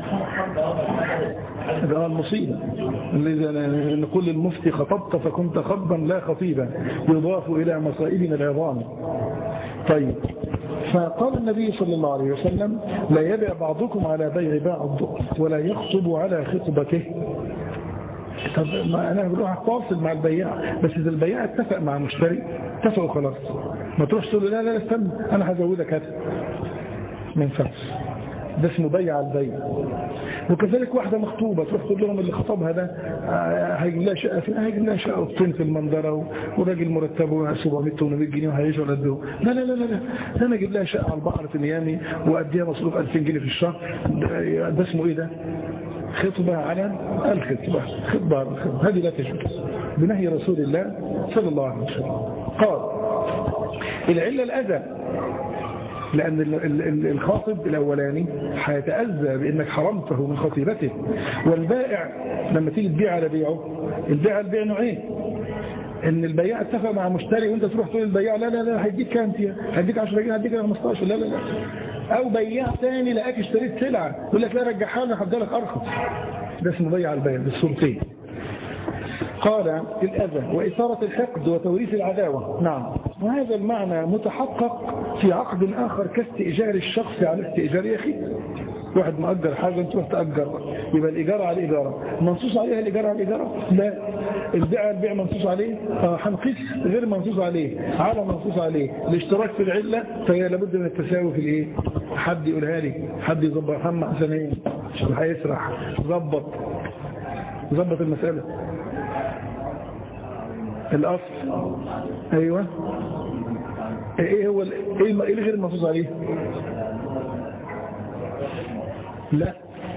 ده المصيبة اللي نقول للمفتي خطبت فكنت خطبا لا خطيبا يضاف إلى مصائبنا العظام طيب فقال النبي صلى الله عليه وسلم لا يبع بعضكم على بيع بعض ولا يخطب على خطبته طب ما انا بروح اتواصل مع البياع بس اذا البياع اتفق مع المشتري اتفقوا خلاص ما تروحش تقول له لا لا استنى انا هزودك هذا ما ينفعش ده اسمه بيع البيع وكذلك واحدة مخطوبة تروح تقول لهم اللي خطبها ده آه، هيجيب لها شقة فين هيجيب لها شقة وطين في المنظرة و- وراجل مرتبه 700 800 جنيه وهيعيش ولا قده لا لا لا لا لا ده انا اجيب لها شقة على البحر في ميامي واديها مصروف 2000 جنيه في الشهر ده, ده اسمه ايه ده؟ خطبة على الخطبة خطبة على الخطبة هذه لا تجوز بنهي رسول الله صلى الله عليه وسلم قال العلة الأذى لأن ال- ال- ال- الخاطب الأولاني هيتأذى بأنك حرمته من خطيبته والبائع لما تيجي تبيع على بيعه البيع على البيع نوعين ان البياع اتفق مع مشتري وانت تروح تقول للبياع لا لا لا هيديك كام فيها هيديك 10 جنيه هيديك 15 لا لا لا او بياع ثاني لقاك اشتريت سلعه يقول لك لا رجعها لي هدي لك ارخص ده اسمه بيع البيع بالصورتين قال الأذى وإثارة الحقد وتوريث العداوة نعم وهذا المعنى متحقق في عقد آخر كاستئجار الشخص على استئجار أخيه واحد مأجر حاجة تروح تأجر يبقى الإيجار على الإيجار منصوص عليها الإيجار على الإيجار لا البيع على البيع منصوص عليه آه، هنقيس غير منصوص عليه على منصوص عليه الاشتراك في العلة فهي لابد من التساوي في الإيه حد يقولها لي حد يظبط محمد حسنين عشان هيسرح ظبط ظبط المسألة الأصل أيوة إيه هو ال- إيه الم- إيه الغير المنصوص عليه لا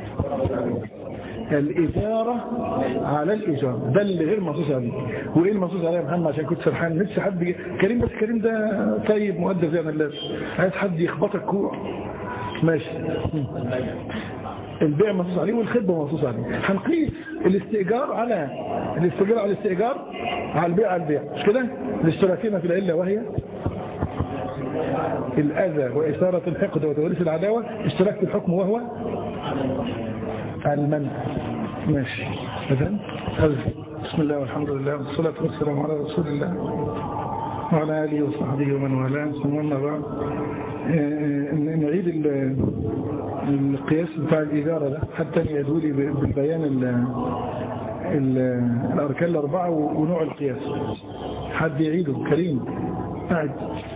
الإجارة على الإجارة ده اللي غير منصوص عليه وإيه المنصوص عليه يا محمد عشان كنت سرحان نفسي حد ي- كريم بس كريم ده طيب مؤدب زي ما الناس عايز حد يخبطك كوع ماشي البيع منصوص عليه والخدمة منصوص عليه هنقيس الاستئجار على الاستئجار على الاستئجار على البيع على البيع مش كده الاشتراكين في العلة وهي الأذى وإثارة الحقد وتوريث العداوة اشتراك في الحكم وهو المنع ماشي إذن هذا بسم الله والحمد لله والصلاة والسلام على رسول الله وعلى آله وصحبه ومن والاه ثم أما بعد آه، نعيد ال- القياس بتاع الإدارة ده حتى يدوا لي بالبيان ال- ال- الأركان الأربعة ونوع القياس حد يعيده كريم قاعد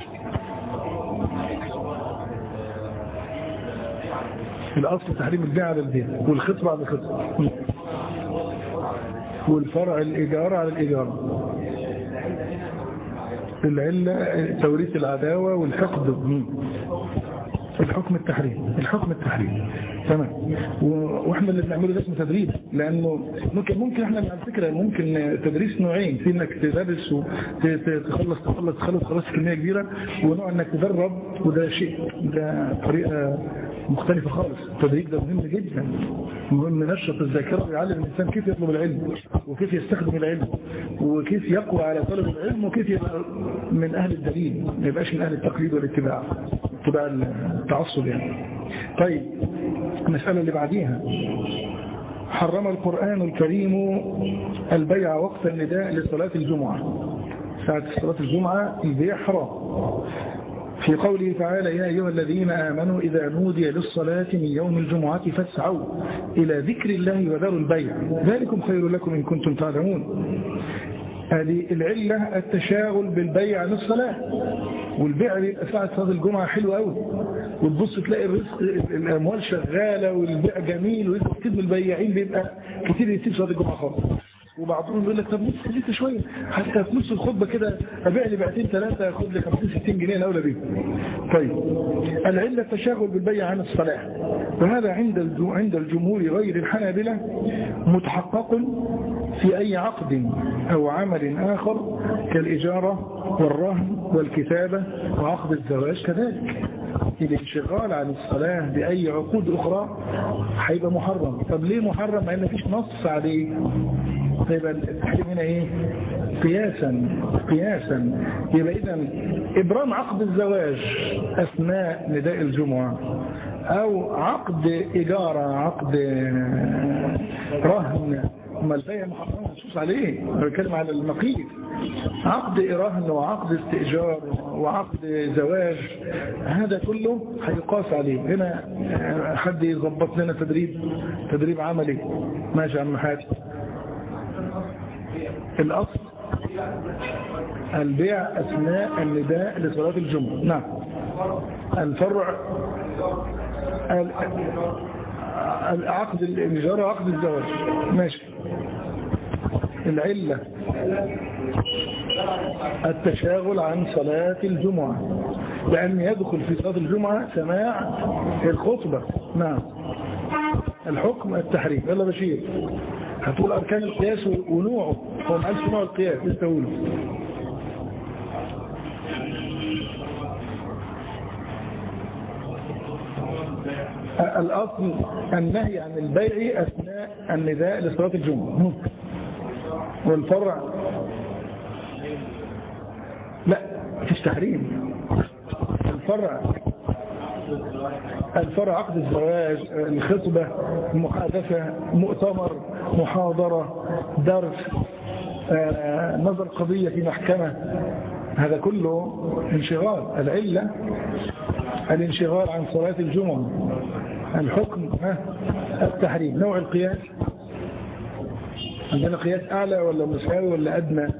الأصل تحريم البيع على البيع والخطبة على الخطبة والفرع الإيجار على الإيجار العلة توريث العداوة والحقد الحكم التحريم الحكم التحريم تمام و- واحنا اللي بنعمله ده اسمه تدريب لانه ممكن ممكن احنا على فكره ممكن تدريس نوعين في انك تدرس وتخلص تخلص تخلص خلاص كميه كبيره ونوع انك تدرب وده شيء ده طريقه مختلفه خالص التدريب ده مهم جدا مهم نشط الذاكره ويعلم الانسان كيف يطلب العلم وكيف يستخدم العلم وكيف يقوى على طلب العلم وكيف يبقى من اهل الدليل ما يبقاش من اهل التقليد والاتباع اتباع التعصب يعني طيب المسألة اللي بعديها حرم القرآن الكريم البيع وقت النداء لصلاة الجمعة ساعة صلاة الجمعة البيع حرام في قوله تعالى يا أيها الذين آمنوا إذا نودي للصلاة من يوم الجمعة فاسعوا إلى ذكر الله وذروا البيع ذلكم خير لكم إن كنتم تعلمون هذه العلة التشاغل بالبيع عن الصلاة والبيع بيبقى ساعة صلاة الجمعة حلو قوي وتبص تلاقي الرزق الأموال شغالة والبيع جميل وكتير من البياعين بيبقى كتير يسيب صلاة الجمعة خالص وبعضهم يقول لك طب نص خليته شويه حتى في نص الخطبه كده ابيع لي بيعتين ثلاثه ياخد لي 50 60 جنيه الاولى بيهم طيب العله التشاغل بالبيع عن الصلاه وهذا عند عند الجمهور غير الحنابلة متحقق في أي عقد أو عمل آخر كالإجارة والرهن والكتابة وعقد الزواج كذلك الانشغال عن الصلاة بأي عقود أخرى هيبقى محرم طب ليه محرم مع ان مفيش نص عليه فيبقى التحريم هنا ايه قياسا قياسا يبقى اذا ابرام عقد الزواج اثناء نداء الجمعة او عقد اجارة عقد رهن ما البيع محرم مخصوص عليه بتكلم على المقيت عقد رهن وعقد استئجار وعقد زواج هذا كله هيقاس عليه هنا حد يظبط لنا تدريب تدريب عملي ماشي يا عم حاج الاصل البيع اثناء النداء لصلاه الجمعه نعم الفرع عقد الإجارة وعقد الزواج ماشي العلة التشاغل عن صلاة الجمعة لأن يدخل في صلاة الجمعة سماع الخطبة نعم الحكم التحريم يلا بشير هتقول أركان القياس ونوعه هو ما قالش نوع القياس لسه تقوله الأصل النهي عن البيع أثناء النداء لصلاة الجمعة والفرع لا مفيش تحريم الفرع الفرع عقد الزواج الخطبة المحادثة مؤتمر محاضرة درس نظر قضية في محكمة هذا كله انشغال العلة الانشغال عن صلاة الجمعة الحكم التحريم نوع القياس عندنا قياس أعلى ولا مساوي ولا أدنى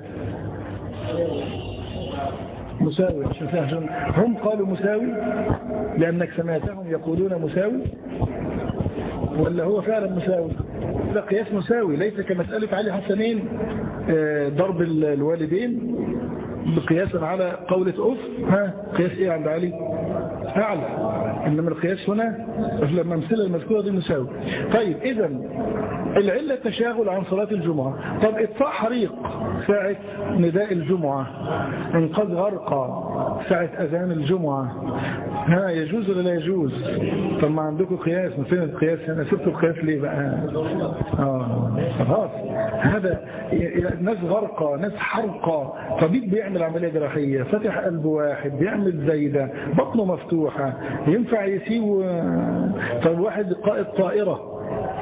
مساوي عشان هم قالوا مساوي لأنك سمعتهم يقولون مساوي ولا هو فعلا مساوي ده قياس مساوي ليس كمسألة علي حسنين ضرب الوالدين بقياسا على قولة أف ها قياس إيه عند علي أعلى إنما القياس هنا لما امثله المذكورة دي مساوي طيب إذا العلة تشاغل عن صلاة الجمعة طب اطفاء حريق ساعة نداء الجمعة انقاذ غرقة ساعة أذان الجمعة ها يجوز ولا لا يجوز طب ما عندكم قياس ما فين القياس هنا سبتوا القياس ليه بقى اه خلاص هذا ناس غرقة ناس حرقة طبيب بيعمل عملية جراحية فتح قلب واحد بيعمل زايدة بطنه مفتوحة ينفع يسيب طب واحد قائد طائرة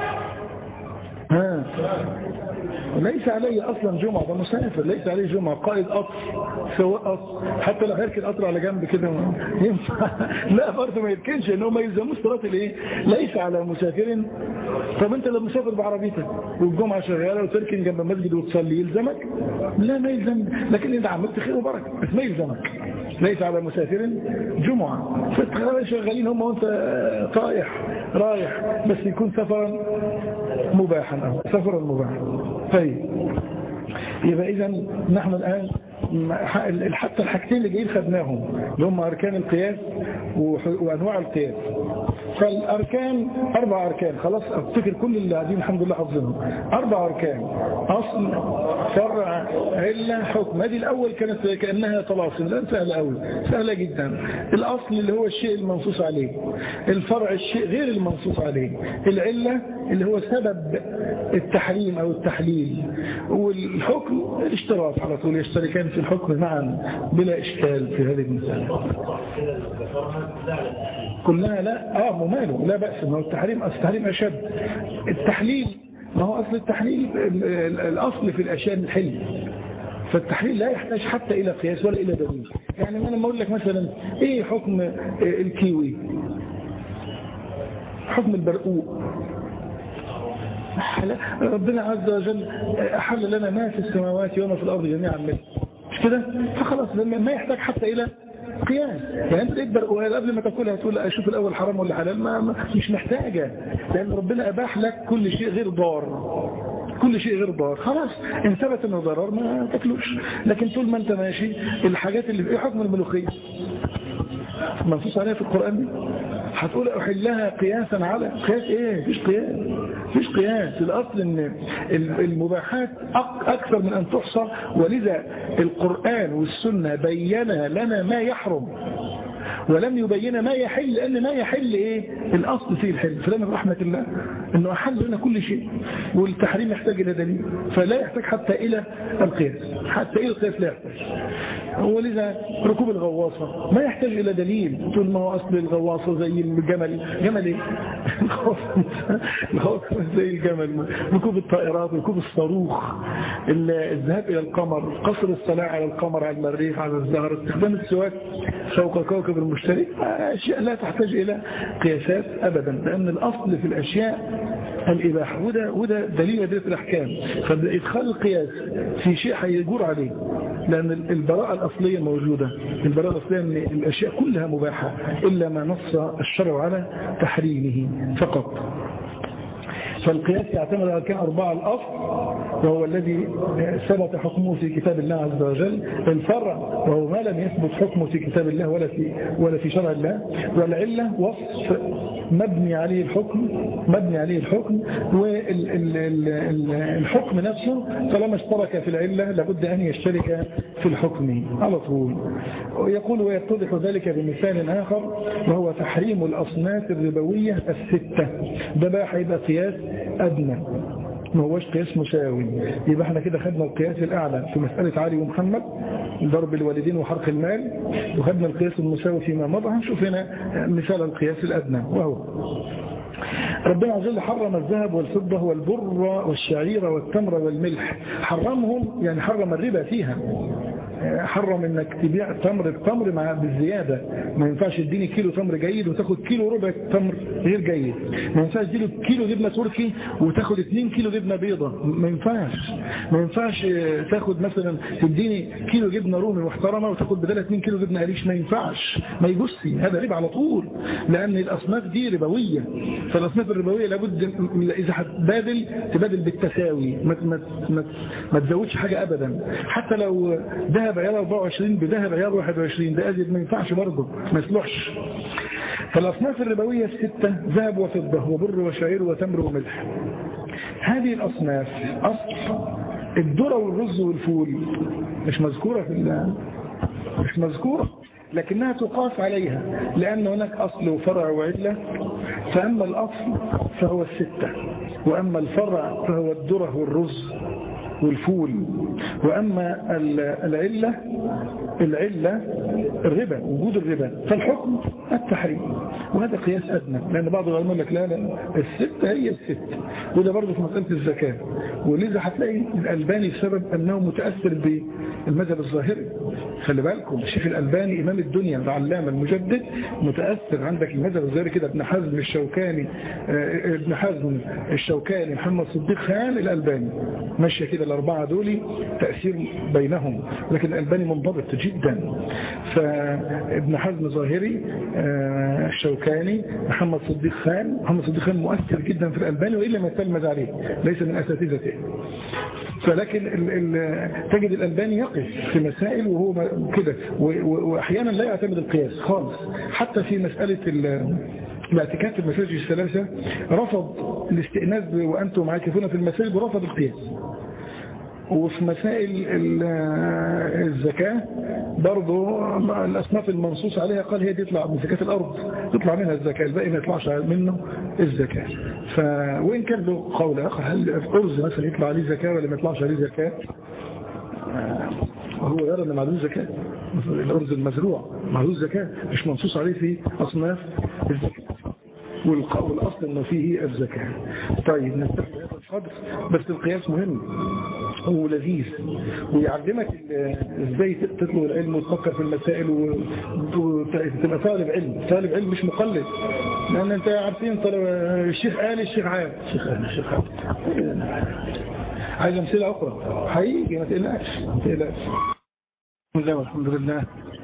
ها ليس عليه اصلا جمعة ده مسافر ليس عليه جمعة قائد قطر سواء قطر حتى لو هيركن قطر على جنب كده ينفع لا برضه ما يركنش ان هو ما يلزموش صلاه الايه ليس على مسافر طب انت لو مسافر بعربيتك والجمعة شغالة وتركن جنب مسجد وتصلي يلزمك لا ما يلزم لكن انت عملت خير وبركة بس ما يلزمك ليس على مسافر جمعة شغالين هم وانت طايح رايح بس يكون سفرا مباحا أو سفرا مباحا طيب يبقى إذا نحن الآن حتى الحاجتين اللي جايين خدناهم اللي هم أركان القياس وأنواع القياس فالأركان أربع أركان خلاص أفتكر كل اللي قاعدين الحمد لله حافظينهم أربع أركان أصل فرع علة حكم هذه الأول كانت كأنها طلاسم لا سهلة أوي سهلة جدا الأصل اللي هو الشيء المنصوص عليه الفرع الشيء غير المنصوص عليه العلة اللي هو سبب التحريم أو التحليل والحكم الاشتراك على طول يشتركان في الحكم معا بلا إشكال في هذه المسألة كلها لا اه مماله لا بأس ما هو التحريم التحريم أشد التحليل ما هو أصل التحليل الأصل في الأشياء الحل فالتحليل لا يحتاج حتى إلى قياس ولا إلى دليل يعني أنا لما أقول لك مثلا إيه حكم الكيوي حكم البرقوق ربنا عز وجل أحل لنا ما في السماوات وما في الأرض جميعا منه مش كده فخلاص ما يحتاج حتى إلى قياس يعني انت تقدر قبل ما تاكلها تقول اشوف الاول حرام ولا حلال ما مش محتاجه لان ربنا اباح لك كل شيء غير ضار كل شيء غير ضار خلاص ان ثبت انه ضرر ما تاكلوش لكن طول ما انت ماشي الحاجات اللي ايه حكم الملوخيه منصوص عليها في القرآن دي هتقول أحلها قياسا على قياس ايه مفيش قياس مفيش قياس الأصل ان المباحات أكثر من أن تحصى ولذا القرآن والسنة بينا لنا ما يحرم ولم يبين ما يحل لأن ما يحل إيه الأصل فيه الحل فلما برحمة الله أنه أحل لنا كل شيء والتحريم يحتاج إلى دليل فلا يحتاج حتى إلى القياس حتى إلى القياس لا يحتاج ولذا ركوب الغواصة ما يحتاج إلى دليل طول ما هو أصل الغواصة زي الجمل جمل إيه الغواصة زي الجمل ركوب الطائرات ركوب الصاروخ الذهاب إلى القمر قصر الصلاة على القمر على المريخ على الزهر استخدام السواك فوق كوكب المشترك أشياء لا تحتاج إلى قياسات أبدا لأن الأصل في الأشياء الإباحة وده, وده دليل أدلة الأحكام فإدخال القياس في شيء هيجور عليه لأن البراءة الأصلية موجودة البراءة الأصلية أن الأشياء كلها مباحة إلا ما نص الشرع على تحريمه فقط فالقياس يعتمد على كان أربعة الأصل وهو الذي ثبت حكمه في كتاب الله عز وجل الفرع وهو ما لم يثبت حكمه في كتاب الله ولا في ولا في شرع الله والعلة وصف مبني عليه الحكم مبني عليه الحكم والحكم نفسه طالما اشترك في العلة لابد أن يشترك في الحكم على طول ويقول ويتضح ذلك بمثال آخر وهو تحريم الأصناف الربوية الستة ده بقى هيبقى قياس أدنى ما هوش قياس مساوي يبقى احنا كده خدنا القياس الأعلى في مسألة علي ومحمد ضرب الوالدين وحرق المال وخدنا القياس المساوي فيما مضى هنشوف هنا مثال القياس الأدنى وهو ربنا عز وجل حرم الذهب والفضة والبر والشعير والتمر والملح حرمهم يعني حرم الربا فيها حرم انك تبيع تمر بتمر مع بالزيادة ما ينفعش تديني كيلو تمر جيد وتاخد كيلو ربع تمر غير جيد ما ينفعش تديله كيلو جبنة تركي وتاخد 2 كيلو جبنة بيضة ما ينفعش ما ينفعش تاخد مثلا تديني كيلو جبنة رومي محترمة وتاخد بدالها 2 كيلو جبنة قريش ما ينفعش ما يجسي هذا ربا على طول لان الاصناف دي ربوية فالاصناف الربوية لابد اذا هتبادل تبادل بالتساوي ما, ما, ما, ما تزودش حاجة ابدا حتى لو ذهب عيار 24 بذهب عيار 21 ده أزيد ما ينفعش برضه ما يصلحش فالأصناف الربوية الستة ذهب وفضة وبر وشعير وتمر وملح هذه الأصناف أصل الذرة والرز والفول مش مذكورة في الله مش مذكورة لكنها تقاس عليها لأن هناك أصل وفرع وعلة فأما الأصل فهو الستة وأما الفرع فهو الذرة والرز والفول وأما العلة العلة الربا وجود الربا فالحكم التحريم وهذا قياس أدنى لأن بعض العلماء يقول لك لا لا الستة هي الستة وده برضه في مسألة الزكاة ولذا هتلاقي الألباني بسبب أنه متأثر بالمذهب الظاهري خلي بالكم الشيخ الألباني إمام الدنيا العلامة المجدد متأثر عندك المذهب الظاهري كده ابن حزم الشوكاني ابن حزم الشوكاني محمد صديق خان الألباني ماشية كده الأربعة دول تأثير بينهم لكن الألباني منضبط جدا فابن حزم ظاهري الشوكاني محمد صديق خان محمد صديق خان مؤثر جدا في الألباني وإلا ما يتلمذ عليه ليس من أساتذته فلكن ال ال تجد الألباني يقف في مسائل وهو كده وأحيانا لا يعتمد القياس خالص حتى في مسألة الاعتكاف في المساجد الثلاثة رفض الاستئناس وأنتم عاكفون في المساجد ورفض القياس وفي مسائل الزكاة برضو الأصناف المنصوص عليها قال هي دي يطلع من زكاة الأرض يطلع منها الزكاة الباقي ما يطلعش منه الزكاة ف... وإن كان له قول آخر هل الأرز مثلا يطلع عليه زكاة ولا ما يطلعش عليه زكاة وهو يرى أن معلوم زكاة الأرز المزروع معلوم زكاة مش منصوص عليه في أصناف الزكاة والأصل أنه فيه الزكاة طيب نستفيد هذا القدر بس القياس مهم هو لذيذ ويعلمك ازاي تطلب العلم وتفكر في المسائل وتبقى طالب علم طالب علم مش مقلد لان انت عارفين طالب الشيخ قال الشيخ عاد الشيخ قال الشيخ عاد عايز امثله اخرى هيجي ما تقلقش ما تقلقش بسم الله والحمد لله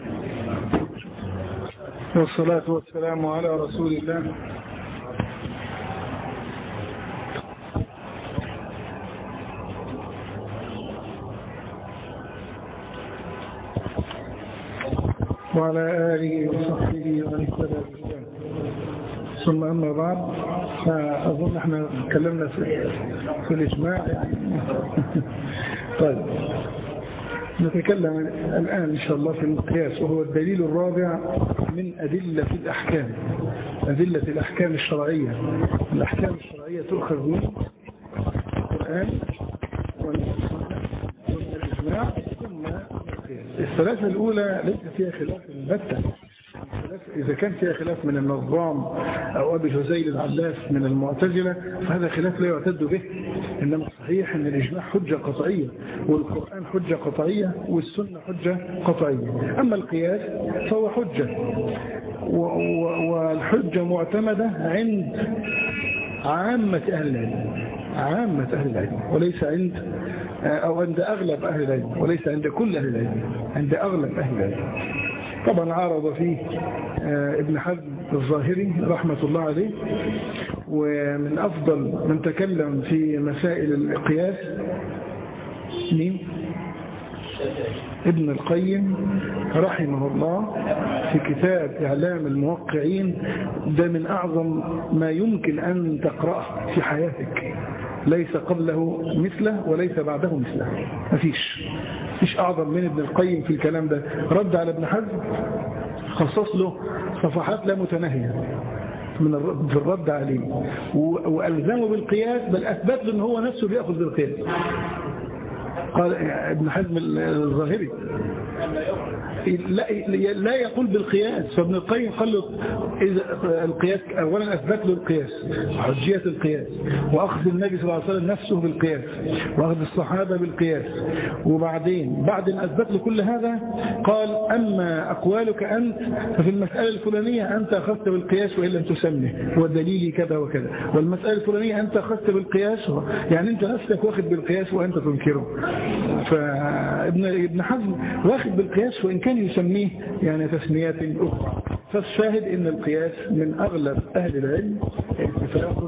والصلاة والسلام على رسول الله وعلى آله وصحبه ومن اهتدى بهداه ثم أما بعد فأظن احنا تكلمنا في, في الإجماع يعني طيب نتكلم الآن إن شاء الله في المقياس وهو الدليل الرابع من أدلة الأحكام أدلة الأحكام الشرعية الأحكام الشرعية تؤخذ من القرآن والإجماع ثم القياس الثلاثة الأولى ليس فيها خلاف البتة إذا كان فيها خلاف من النظام أو أبي جزيل العلاف من المعتزلة فهذا خلاف لا يعتد به إنما الصحيح أن الإجماع حجة قطعية والقرآن حجة قطعية والسنة حجة قطعية أما القياس فهو حجة والحجة معتمدة عند عامة أهل العلم عامة أهل العلم وليس عند أو عند أغلب أهل العلم وليس عند كل أهل العلم عند أغلب أهل العلم طبعا عارض فيه ابن حزم الظاهري رحمة الله عليه ومن أفضل من تكلم في مسائل القياس مين؟ ابن القيم رحمه الله في كتاب إعلام الموقعين ده من أعظم ما يمكن أن تقرأه في حياتك ليس قبله مثله وليس بعده مثله مفيش مفيش أعظم من ابن القيم في الكلام ده رد على ابن حزم خصص له صفحات لا متناهية من الرد في الرد عليه وألزمه بالقياس بل أثبت له أن هو نفسه بيأخذ بالقياس قال ابن حزم الظاهري لا لا يقول بالقياس فابن القيم قال له إذا القياس أولا أثبت له القياس حجية القياس وأخذ النبي صلى الله عليه وسلم نفسه بالقياس وأخذ الصحابة بالقياس وبعدين بعد أن أثبت له كل هذا قال أما أقوالك أنت ففي المسألة الفلانية أنت أخذت بالقياس وإن لم تسمه ودليلي كذا وكذا والمسألة الفلانية أنت أخذت بالقياس يعني أنت نفسك واخد بالقياس وأنت تنكره فابن ابن حزم واخد بالقياس وإن كان يسميه يعني تسميات أخرى فالشاهد ان القياس من أغلب أهل العلم اتفاق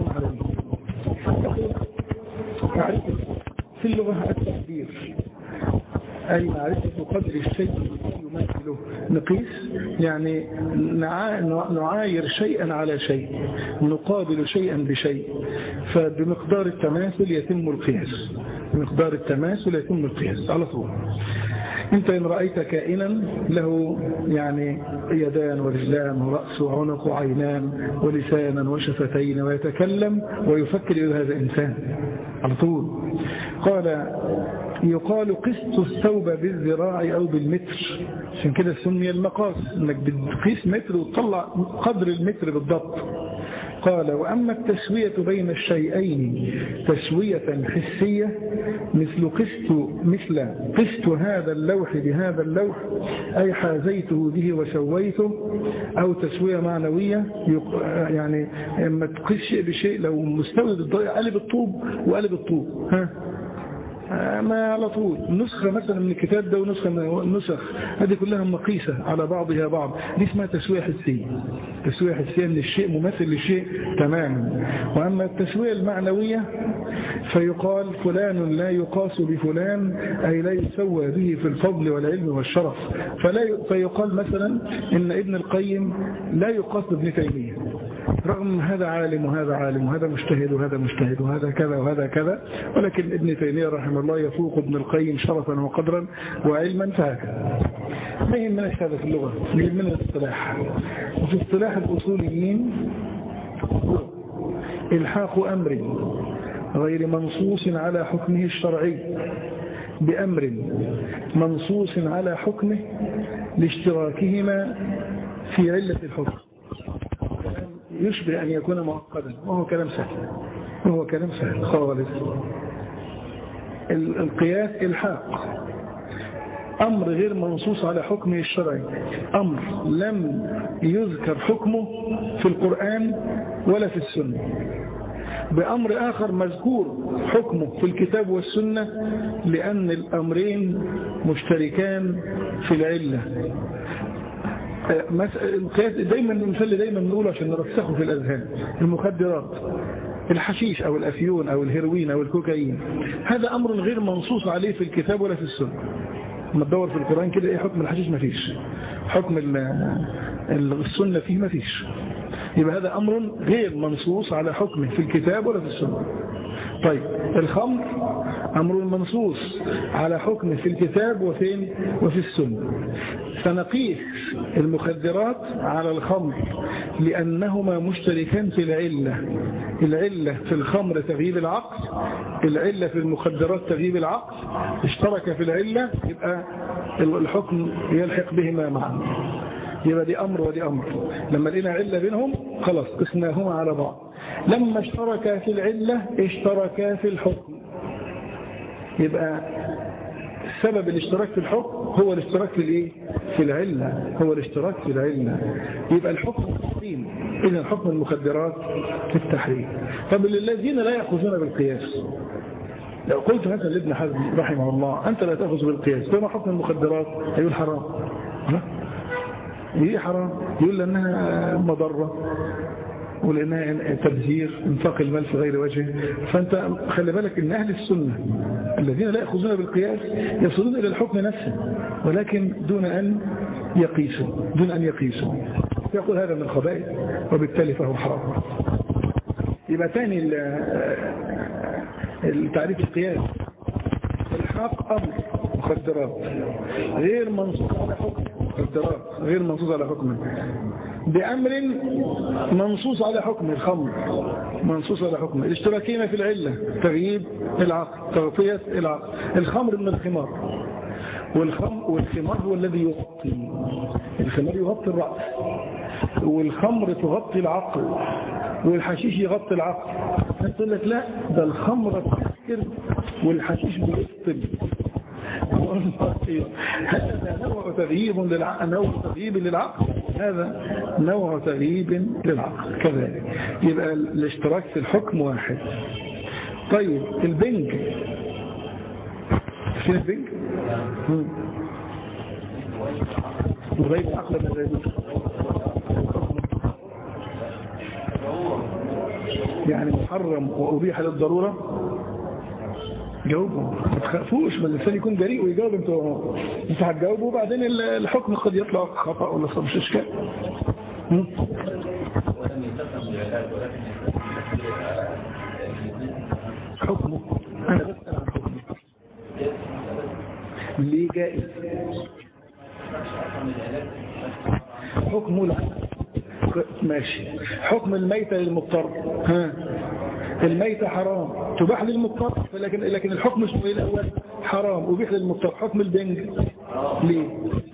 عليه في اللغة التقدير أي معرفة قدر الشيء يمثله نقيس يعني نعاير شيئا على شيء نقابل شيئا بشيء فبمقدار التماثل يتم القياس بمقدار التماثل يتم القياس على طول انت ان رأيت كائنا له يعني يدان ورجلان ورأس وعنق وعينان ولسانا وشفتين ويتكلم ويفكر إذا هذا إنسان على طول قال يقال قسط الثوب بالذراع أو بالمتر عشان كده سمي المقاس انك بتقيس متر وتطلع قدر المتر بالضبط قال وأما التسوية بين الشيئين تسوية حسية مثل قسط مثل قسط هذا اللوح بهذا اللوح أي حازيته به وسويته أو تسوية معنوية يعني اما تقيس شيء بشيء لو مستوي بالضوء قلب الطوب وقلب الطوب ها ما على طول نسخة مثلا من الكتاب ده ونسخة من النسخ هذه كلها مقيسة على بعضها بعض دي اسمها تسوية حسية تسوية حسية من الشيء مماثل للشيء تماما وأما التسوية المعنوية فيقال فلان لا يقاس بفلان أي لا يسوى به في الفضل والعلم والشرف فلا فيقال مثلا إن ابن القيم لا يقاس بابن تيمية رغم هذا عالم وهذا عالم وهذا مجتهد وهذا مجتهد وهذا كذا وهذا كذا ولكن ابن تيمية رحمه الله يفوق ابن القيم شرفا وقدرا وعلما فهكذا ما يهمنا هذا في اللغة يهمنا الاصطلاح وفي اصطلاح الأصوليين إلحاق أمر غير منصوص على حكمه الشرعي بأمر منصوص على حكمه لاشتراكهما في علة الحكم يشبه أن يكون معقدا وهو كلام سهل وهو كلام سهل خالص القياس الحاق أمر غير منصوص على حكمه الشرعي أمر لم يذكر حكمه في القرآن ولا في السنة بأمر آخر مذكور حكمه في الكتاب والسنة لأن الأمرين مشتركان في العلة القياس دايما المثال دايما نقوله عشان نرسخه في الأذهان المخدرات الحشيش أو الأفيون أو الهيروين أو الكوكايين هذا أمر غير منصوص عليه في الكتاب ولا في السنة لما تدور في القرآن كده ايه حكم الحشيش مفيش حكم السنة فيه مفيش يبقى هذا أمر غير منصوص على حكمه في الكتاب ولا في السنة طيب الخمر أمر منصوص على حكمه في الكتاب وفين وفي السنة فنقيس المخدرات على الخمر لأنهما مشتركان في العلة العلة في الخمر تغييب العقل العلة في المخدرات تغييب العقل اشترك في العلة يبقى الحكم يلحق بهما معا يبقى دي أمر ودي أمر لما لقينا علة بينهم خلاص قسناهما على بعض لما اشتركا في العلة اشتركا في الحكم يبقى سبب الاشتراك في الحكم هو الاشتراك في الايه في العلة هو الاشتراك في العلة يبقى الحكم التحريم اذا حكم المخدرات في التحريم طب الذين لا يأخذون بالقياس لو قلت مثلا لابن حزم رحمه الله أنت لا تأخذ بالقياس فما حكم المخدرات هيقول حرام ايه حرام يقول لأنها مضرة ولأنها تبذير انفاق المال في غير وجهه فأنت خلي بالك أن أهل السنة الذين لا يأخذون بالقياس يصلون إلى الحكم نفسه ولكن دون أن يقيسوا دون أن يقيسوا يقول هذا من الخبائث وبالتالي فهو حرام يبقى تاني التعريف القياس الحاق أمر مخدرات غير منصوص على حكم مخدرات غير منصوص على حكمه بأمر منصوص على حكم الخمر منصوص على حكم الاشتراكين في العلة تغييب العقل تغطية العقل الخمر من الخمار والخمر والخمار هو الذي يغطي الخمار يغطي الرأس والخمر تغطي العقل والحشيش يغطي العقل تقول لك لا ده الخمر تسكر والحشيش بيفطر هذا نوع تغييب للعقل نوع تغييب للعقل هذا نوع تغييب للعقل كذلك يبقى الاشتراك في الحكم واحد طيب البنج فين البنج وغيب عقل من غير يعني محرم وأبيح للضرورة جاوبوا ما تخافوش ما الانسان يكون جريء ويجاوب انتوا انت هتجاوبوا وبعدين الحكم قد يطلع خطا ولا صح مش اشكال حكمه انا بسال عن حكمه ليه جائز حكمه لا ماشي حكم الميتة للمضطر ها الميتة حرام تباح للمضطر لكن لكن الحكم اسمه ايه الاول حرام وبيح للمضطر حكم البنج ليه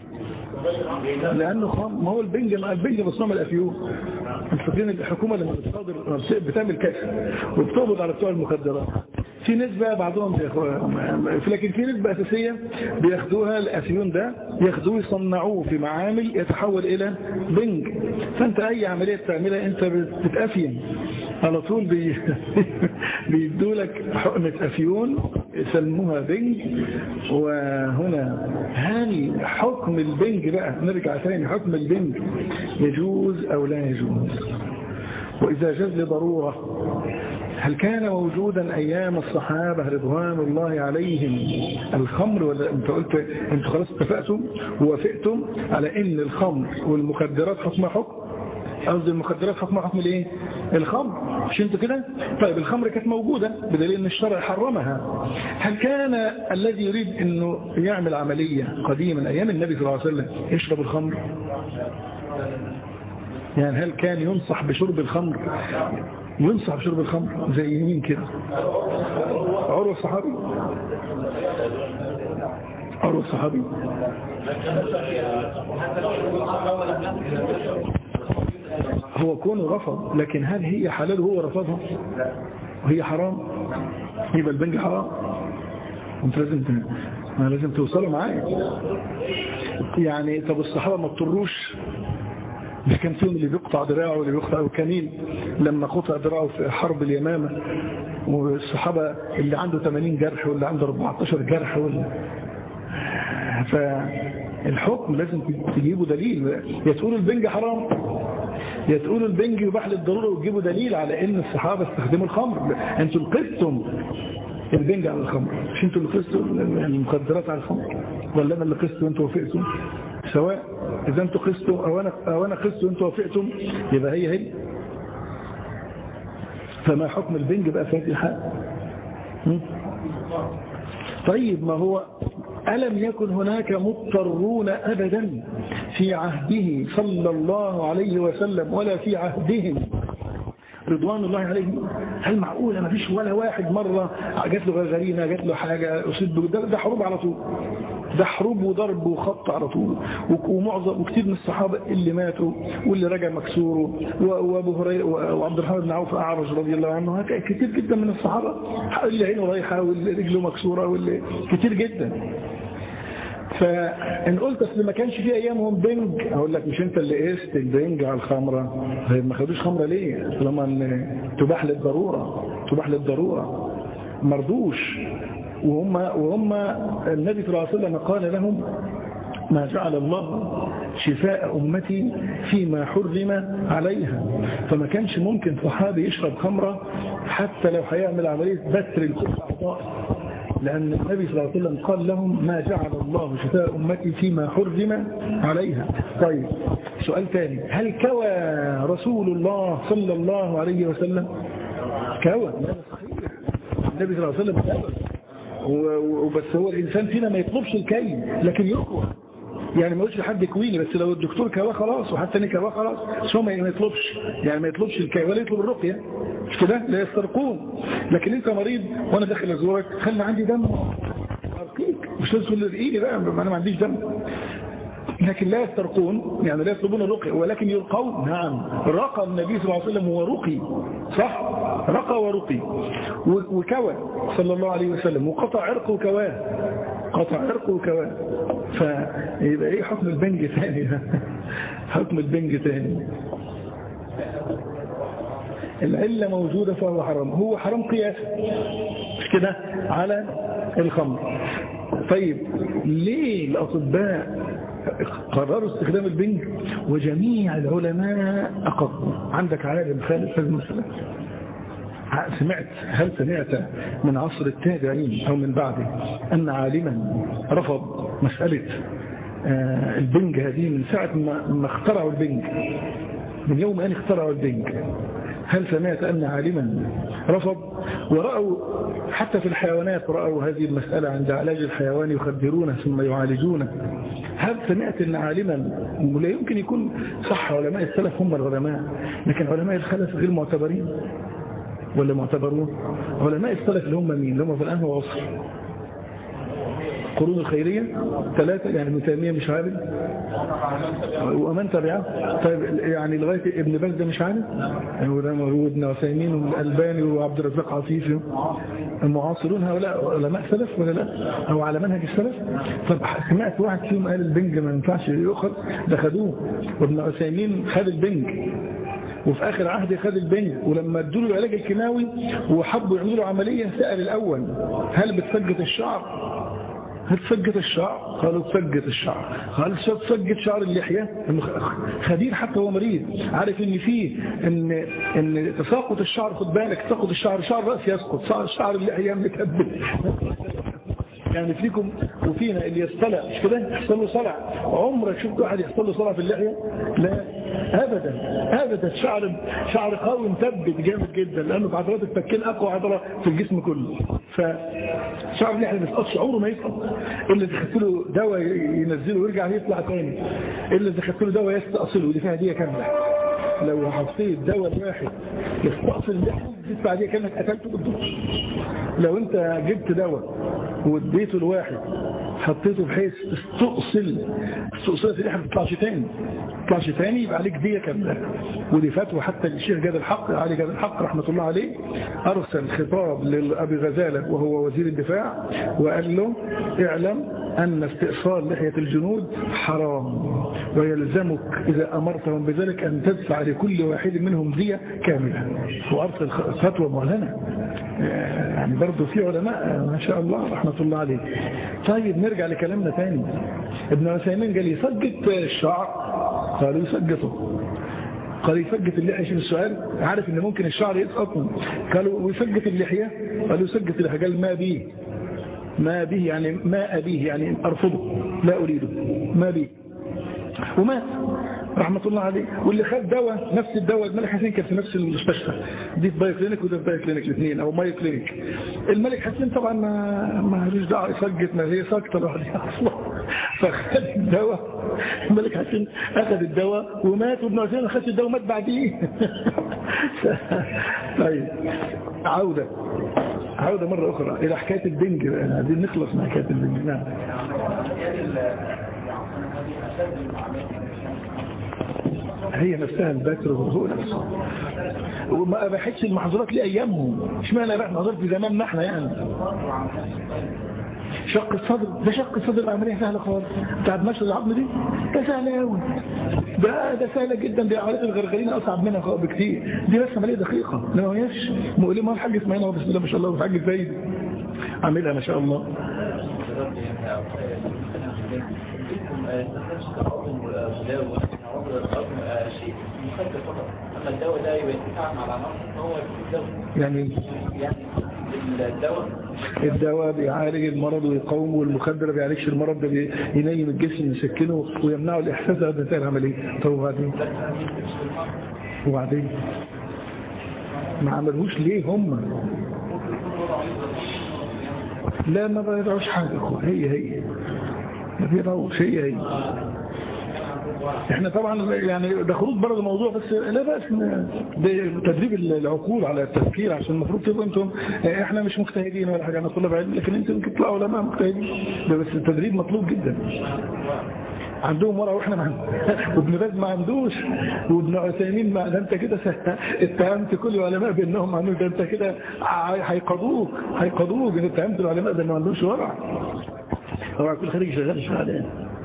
لانه خام ما هو البنج مع البنج مصنوع من الافيون انتوا فاكرين الحكومه لما بتصادر بتعمل كشف وبتقبض على بتوع المخدرات في نسبة بعضهم بياخدوها لكن في نسبة أساسية بياخدوها الأفيون ده ياخدوه يصنعوه في معامل يتحول إلى بنج فأنت أي عملية تعملها أنت بتأفين على طول بي... بيدوا لك حقنة أفيون يسموها بنج وهنا هل حكم البنج بقى نرجع ثاني حكم البنج يجوز أو لا يجوز وإذا جاز لضرورة هل كان موجودا أيام الصحابة رضوان الله عليهم الخمر ولا أنت قلت أنت خلاص اتفقتم ووافقتم على أن الخمر والمخدرات حكم حكم قصدي المخدرات حكم حكم الايه الخمر مش انت كده طيب الخمر كانت موجودة بدليل ان الشرع حرمها هل كان الذي يريد انه يعمل عملية قديما ايام النبي صلى الله عليه وسلم يشرب الخمر يعني هل كان ينصح بشرب الخمر ينصح بشرب الخمر زي مين كده عروة الصحابي عروة الصحابي هو كونه رفض لكن هل هي حلال وهو رفضها وهي حرام يبقى البنج حرام انت لازم ما لازم توصلوا معايا يعني طب الصحابة ما اضطروش مش كان فيهم اللي بيقطع دراعه واللي بيقطع كمين لما قطع دراعه في حرب اليمامة والصحابة اللي عنده 80 جرح واللي عنده 14 جرح واللي فالحكم لازم تجيبوا دليل يا تقولوا البنج حرام يا تقولوا البنج يباح للضرورة وتجيبوا دليل على ان الصحابة استخدموا الخمر انتوا نقذتم البنج على الخمر مش انتوا اللي قستوا المخدرات على الخمر ولا انا اللي قست وانتوا وافقتم سواء اذا انتوا قستوا او انا او انا قست وانتوا وافقتم يبقى هي هي فما حكم البنج بقى في هذه الحال طيب ما هو ألم يكن هناك مضطرون أبدا في عهده صلى الله عليه وسلم ولا في عهدهم رضوان الله عليهم هل معقولة ما فيش ولا واحد مرة جات له غرغرينة جات له حاجة أصيب ده, ده حروب على طول ده حروب وضرب وخط على طول ومعظم وكثير من الصحابة اللي ماتوا واللي رجع مكسور وابو هريره وعبد الرحمن بن عوف أعرج رضي الله عنه كثير جدا من الصحابة اللي عينه رايحة واللي رجله مكسورة واللي كثير جدا فان قلت اصل ما كانش في ايامهم بنج اقول لك مش انت اللي قست البنج على الخمره طيب ما خدوش خمره ليه لما تباح للضروره تباح للضروره مرضوش وهم وهم النبي صلى الله عليه وسلم قال لهم ما جعل الله شفاء أمتي فيما حرم عليها فما كانش ممكن صحابي يشرب خمرة حتى لو هيعمل عملية بتر الكل أعضائه لأن النبي صلى الله عليه وسلم قال لهم ما جعل الله شفاء أمتي فيما حرم عليها طيب سؤال ثاني هل كوى رسول الله صلى الله عليه وسلم كوى صحيح النبي صلى الله عليه وسلم كوى وبس هو الإنسان فينا ما يطلبش الكي لكن يقوى يعني ما يقولش لحد كويني بس لو الدكتور كواه خلاص وحتى تاني كواه خلاص بس هو ما يطلبش يعني ما يطلبش الكي ولا يطلب الرقية مش كده لا يسترقون لكن انت مريض وانا داخل ازورك خلي عندي دم ارقيك مش لازم تقول لي بقى انا ما عنديش دم لكن لا يسترقون يعني لا يطلبون الرقي ولكن يرقون نعم رقى النبي صلى الله عليه وسلم هو رقي صح رقى ورقي وكوى صلى الله عليه وسلم وقطع عرق وكواه قطع عرق وكواه فيبقى ايه حكم البنج ثاني حكم البنج ثاني العلة موجودة فهو حرام هو حرام قياس مش كده على الخمر طيب ليه الأطباء قرروا استخدام البنج وجميع العلماء أقروا عندك عالم خالد هذه المسألة سمعت هل سمعت من عصر التابعين أو من بعده أن عالما رفض مسألة البنج هذه من ساعة ما اخترعوا البنج من يوم أن اخترعوا البنج هل سمعت أن عالما رفض ورأوا حتى في الحيوانات رأوا هذه المسألة عند علاج الحيوان يخدرونه ثم يعالجونه هل سمعت أن عالما ولا يمكن يكون صح علماء السلف هم العلماء لكن علماء الخلف غير معتبرين ولا معتبرون علماء السلف اللي هم مين اللي هم في الآن وعصر القرون الخيرية ثلاثة يعني ابن تيمية مش عالم ومن تبعه طيب يعني لغاية ابن باز ده مش عالم وابن عثيمين والألباني وعبد الرزاق عفيفي المعاصرون هؤلاء علماء سلف ولا لا أو على منهج السلف طب سمعت واحد فيهم قال البنج ما ينفعش يؤخذ ده خدوه وابن عثيمين خد البنج وفي آخر عهد خد البنج ولما ادوا له العلاج الكيماوي وحبوا يعملوا له عملية سأل الأول هل بتسجد الشعر هتسجد الشعر قالوا تسجد الشعر قال تسجد شعر اللحية خبير حتى هو مريض عارف ان فيه ان ان تساقط الشعر خد بالك تساقط الشعر شعر الراس يسقط شعر اللحية متثبت يعني فيكم وفينا اللي يصطلع مش كده يحصل له صلع عمرك شفت واحد يحصل له صلع في اللحية لا ابدا ابدا شعر شعر قوي مثبت جامد جدا لانه في عضلات الفكين اقوى عضله في الجسم كله فشعر اللحية ما يسقطش عمره ما يسقط الا اذا خدت له دواء ينزله ويرجع يطلع تاني الا اذا خدت له دواء يستأصله ودي فيها هديه كامله لو حطيت دواء واحد يستأصل اللحية تدفع هديه كانك قتلته بالضبط لو انت جبت دواء واديته الواحد حطيته بحيث استؤصل استؤصلت اللحية ما تطلعش تاني تطلعش تاني يبقى عليك دية كاملة ودي فتوى حتى الشيخ جاد الحق علي جاد الحق رحمة الله عليه أرسل خطاب لأبي غزالة وهو وزير الدفاع وقال له اعلم أن استئصال لحية الجنود حرام ويلزمك إذا أمرتهم بذلك أن تدفع لكل واحد منهم دية كاملة وأرسل فتوى معلنة يعني برضه في علماء ما شاء الله رحمة الله عليه طيب نرجع لكلامنا ثاني ابن عثيمين قال يسجد الشعر قالوا يسجطه قال يسجت اللحية شوف السؤال عارف ان ممكن الشعر يسقط قالوا ويسجت اللحية قالوا يسجت اللحية قال ما به ما به يعني ما أبيه يعني أرفضه لا أريده ما به ومات رحمة الله عليه واللي خد دواء نفس الدواء الملك حسين كان في نفس المستشفى دي في بايو كلينيك وده في بايو كلينيك الاثنين او مايو كلينيك الملك حسين طبعا ما ما لوش دعوه يسجت ما هي ساكته لوحدها اصلا فخد الدواء الملك حسين اخذ الدواء ومات وابن حسين ما خدش الدواء ومات بعديه طيب عوده عودة مرة أخرى إلى حكاية البنج عايزين نخلص من حكاية البنج نعم هي نفسها البكر وهو نفسه وما أباحتش المحظورات لأيامهم اشمعنى أباح المحظورات في زماننا احنا يعني شق الصدر ده شق الصدر العملية سهلة خالص بتاعت مشط العظم دي ده سهلة قوي ده ده سهلة جدا دي عملية الغرغرين أصعب منها بكتير دي بس عملية دقيقة لما ما هيش مؤلمة الحاج اسماعيل بسم الله ما شاء الله والحاج سيد عاملها ما شاء الله يعني الدواء الدواء بيعالج المرض ويقومه والمخدر ما بيعالجش المرض ده بينيم الجسم يسكنه ويمنعه الاحساس بهذه العمليه طب وبعدين وبعدين ما عملوش ليه هم لا ما بيضعوش حاجه اخوة هي هي ما بيضعوش هي هي احنا طبعا يعني ده خروج بره الموضوع بس لا بأس ده تدريب العقول على التفكير عشان المفروض تبقوا انتم احنا مش مجتهدين ولا حاجه انا طلاب علم لكن انتم ممكن تطلعوا علماء مجتهدين ده بس التدريب مطلوب جدا عندهم ورقه واحنا ما وابن باز ما عندوش وابن عثيمين ما ده انت كده اتهمت كل العلماء بانهم عندهم ده انت كده هيقضوك هيقضوك انت اتهمت العلماء بان ما عندهمش ورقه هو كل خريج شغال شغال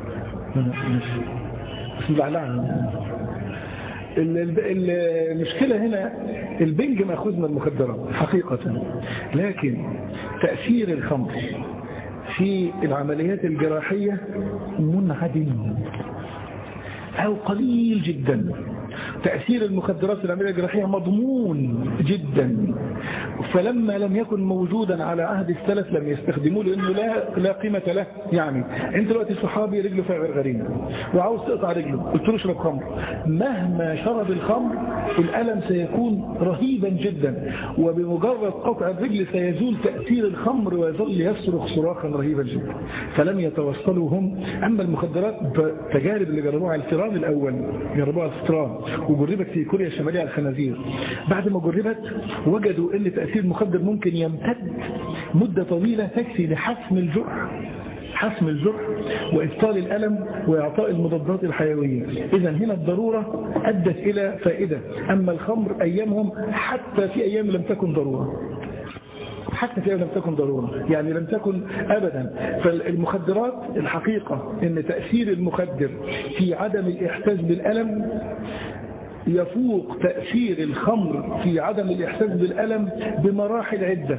بسم الله عليها المشكلة هنا البنج مأخوذ من المخدرات حقيقة لكن تأثير الخمر في العمليات الجراحية منعدم أو قليل جدا تأثير المخدرات في العملية الجراحية مضمون جدا فلما لم يكن موجودا على عهد السلف لم يستخدموه لأنه لا, لا قيمة له يعني انت دلوقتي صحابي رجله فيها غرغرينة وعاوز تقطع رجله قلت له اشرب خمر مهما شرب الخمر الألم سيكون رهيبا جدا وبمجرد قطع الرجل سيزول تأثير الخمر ويظل يصرخ صراخا رهيبا جدا فلم يتوصلوا هم أما المخدرات تجارب اللي جربوها على الفران الأول جربوها على الفطران وجربت في كوريا الشمالية على الخنازير بعد ما جربت وجدوا ان تأثير المخدر ممكن يمتد مدة طويلة تكفي لحسم الجرح حسم الجرح وإبطال الألم وإعطاء المضادات الحيوية إذا هنا الضرورة أدت إلى فائدة أما الخمر أيامهم حتى في أيام لم تكن ضرورة حتى في لم تكن ضرورة يعني لم تكن أبدا فالمخدرات الحقيقة ان تأثير المخدر في عدم الإحساس بالألم يفوق تأثير الخمر في عدم الإحساس بالألم بمراحل عدة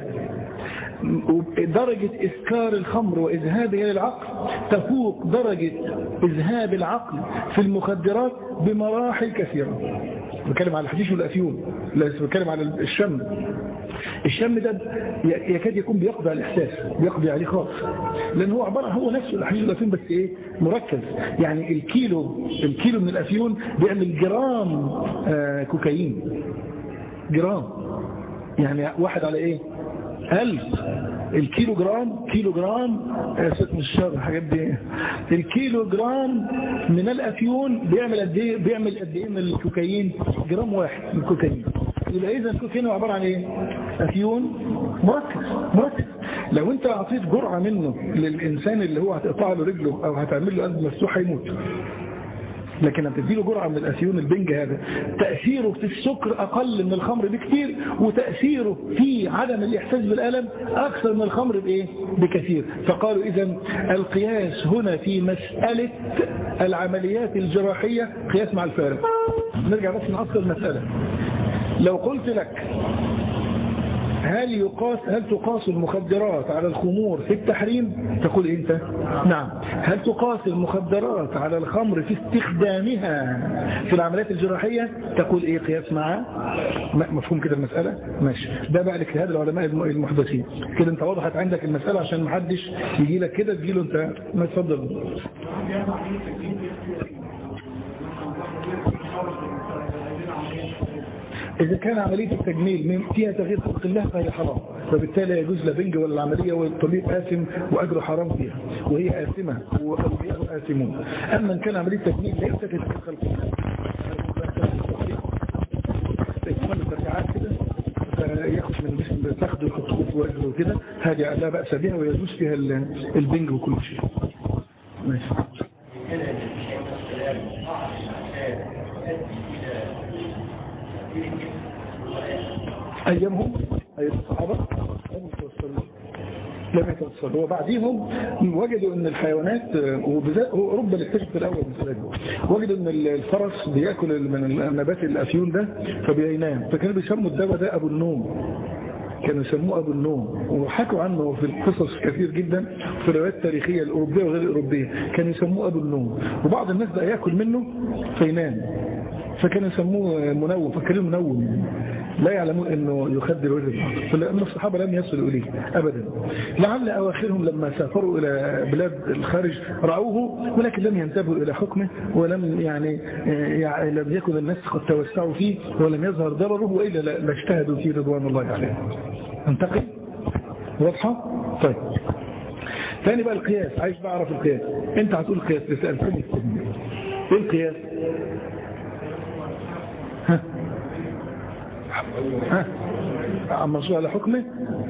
درجة إسكار الخمر وإذهابها للعقل تفوق درجة إذهاب العقل في المخدرات بمراحل كثيرة بتكلم على الحديث والأفيون لا بتكلم على الشم الشم ده يكاد يكون بيقضي على الإحساس بيقضي عليه خالص لأن هو عبارة هو نفسه الحديث والأفيون بس إيه مركز يعني الكيلو الكيلو من الأفيون بيعمل جرام آه كوكايين جرام يعني واحد على إيه ألف الكيلو جرام كيلو جرام ست من الشهر الحاجات دي الكيلو جرام من الافيون بيعمل قد ايه بيعمل قد ايه من الكوكايين جرام واحد من الكوكايين يبقى اذا الكوكايين هو عباره عن ايه افيون مركز مركز لو انت اعطيت جرعه منه للانسان اللي هو هتقطع له رجله او هتعمل له قلب مفتوح هيموت لكن لما تديله جرعة من الأسيون البنج هذا تأثيره في السكر أقل من الخمر بكثير وتأثيره في عدم الإحساس بالألم أكثر من الخمر بإيه؟ بكثير فقالوا إذا القياس هنا في مسألة العمليات الجراحية قياس مع الفارق نرجع بس نعصر المسألة لو قلت لك هل يقاس هل تقاس المخدرات على الخمور في التحريم تقول إيه انت نعم هل تقاس المخدرات على الخمر في استخدامها في العمليات الجراحية تقول ايه قياس معاه مفهوم كده المسألة ماشي ده بقى الاجتهاد العلماء المحدثين كده انت وضحت عندك المسألة عشان محدش يجي لك كده تجي له انت ما تفضل إذا كان عملية التجميل فيها تغيير خلق الله فهي حرام فبالتالي يجوز لا بنج ولا العملية والطبيب آثم وأجره حرام فيها وهي آثمة وأولياء آثمون أما إن كان عملية تجميل ليست في تغيير خلق الله ياخد من جسم تاخده يحطه في وجهه وكده هذه لا بأس بها ويجوز فيها البنج وكل شيء ماشي أيامهم أيام الصحابة لم يتوصلوا لم يتوصلوا وبعديهم وجدوا أن الحيوانات وبالذات أوروبا اللي اكتشفت الأول مثلا وجدوا أن الفرس بيأكل من نبات الأفيون ده فبينام فكانوا بيسموا الدواء ده أبو النوم كانوا يسموه أبو النوم وحكوا عنه في القصص كثير جدا في الروايات التاريخية الأوروبية وغير الأوروبية كانوا يسموه أبو النوم وبعض الناس بقى يأكل منه فينام فكانوا يسموه منوم فكانوا منوم لا يعلمون أنه يخدر وجه الأرض فلأن الصحابة لم يصلوا إليه أبدا لعل أواخرهم لما سافروا إلى بلاد الخارج رأوه ولكن لم ينتبهوا إلى حكمه ولم يعني, يعني لم يكن الناس قد توسعوا فيه ولم يظهر ضرره وإلا لاجتهدوا فيه رضوان الله عليه انتقل واضحة طيب ثاني بقى القياس عايز بعرف القياس انت هتقول القياس لسألتني ايه القياس ها ها منصوص على حكمه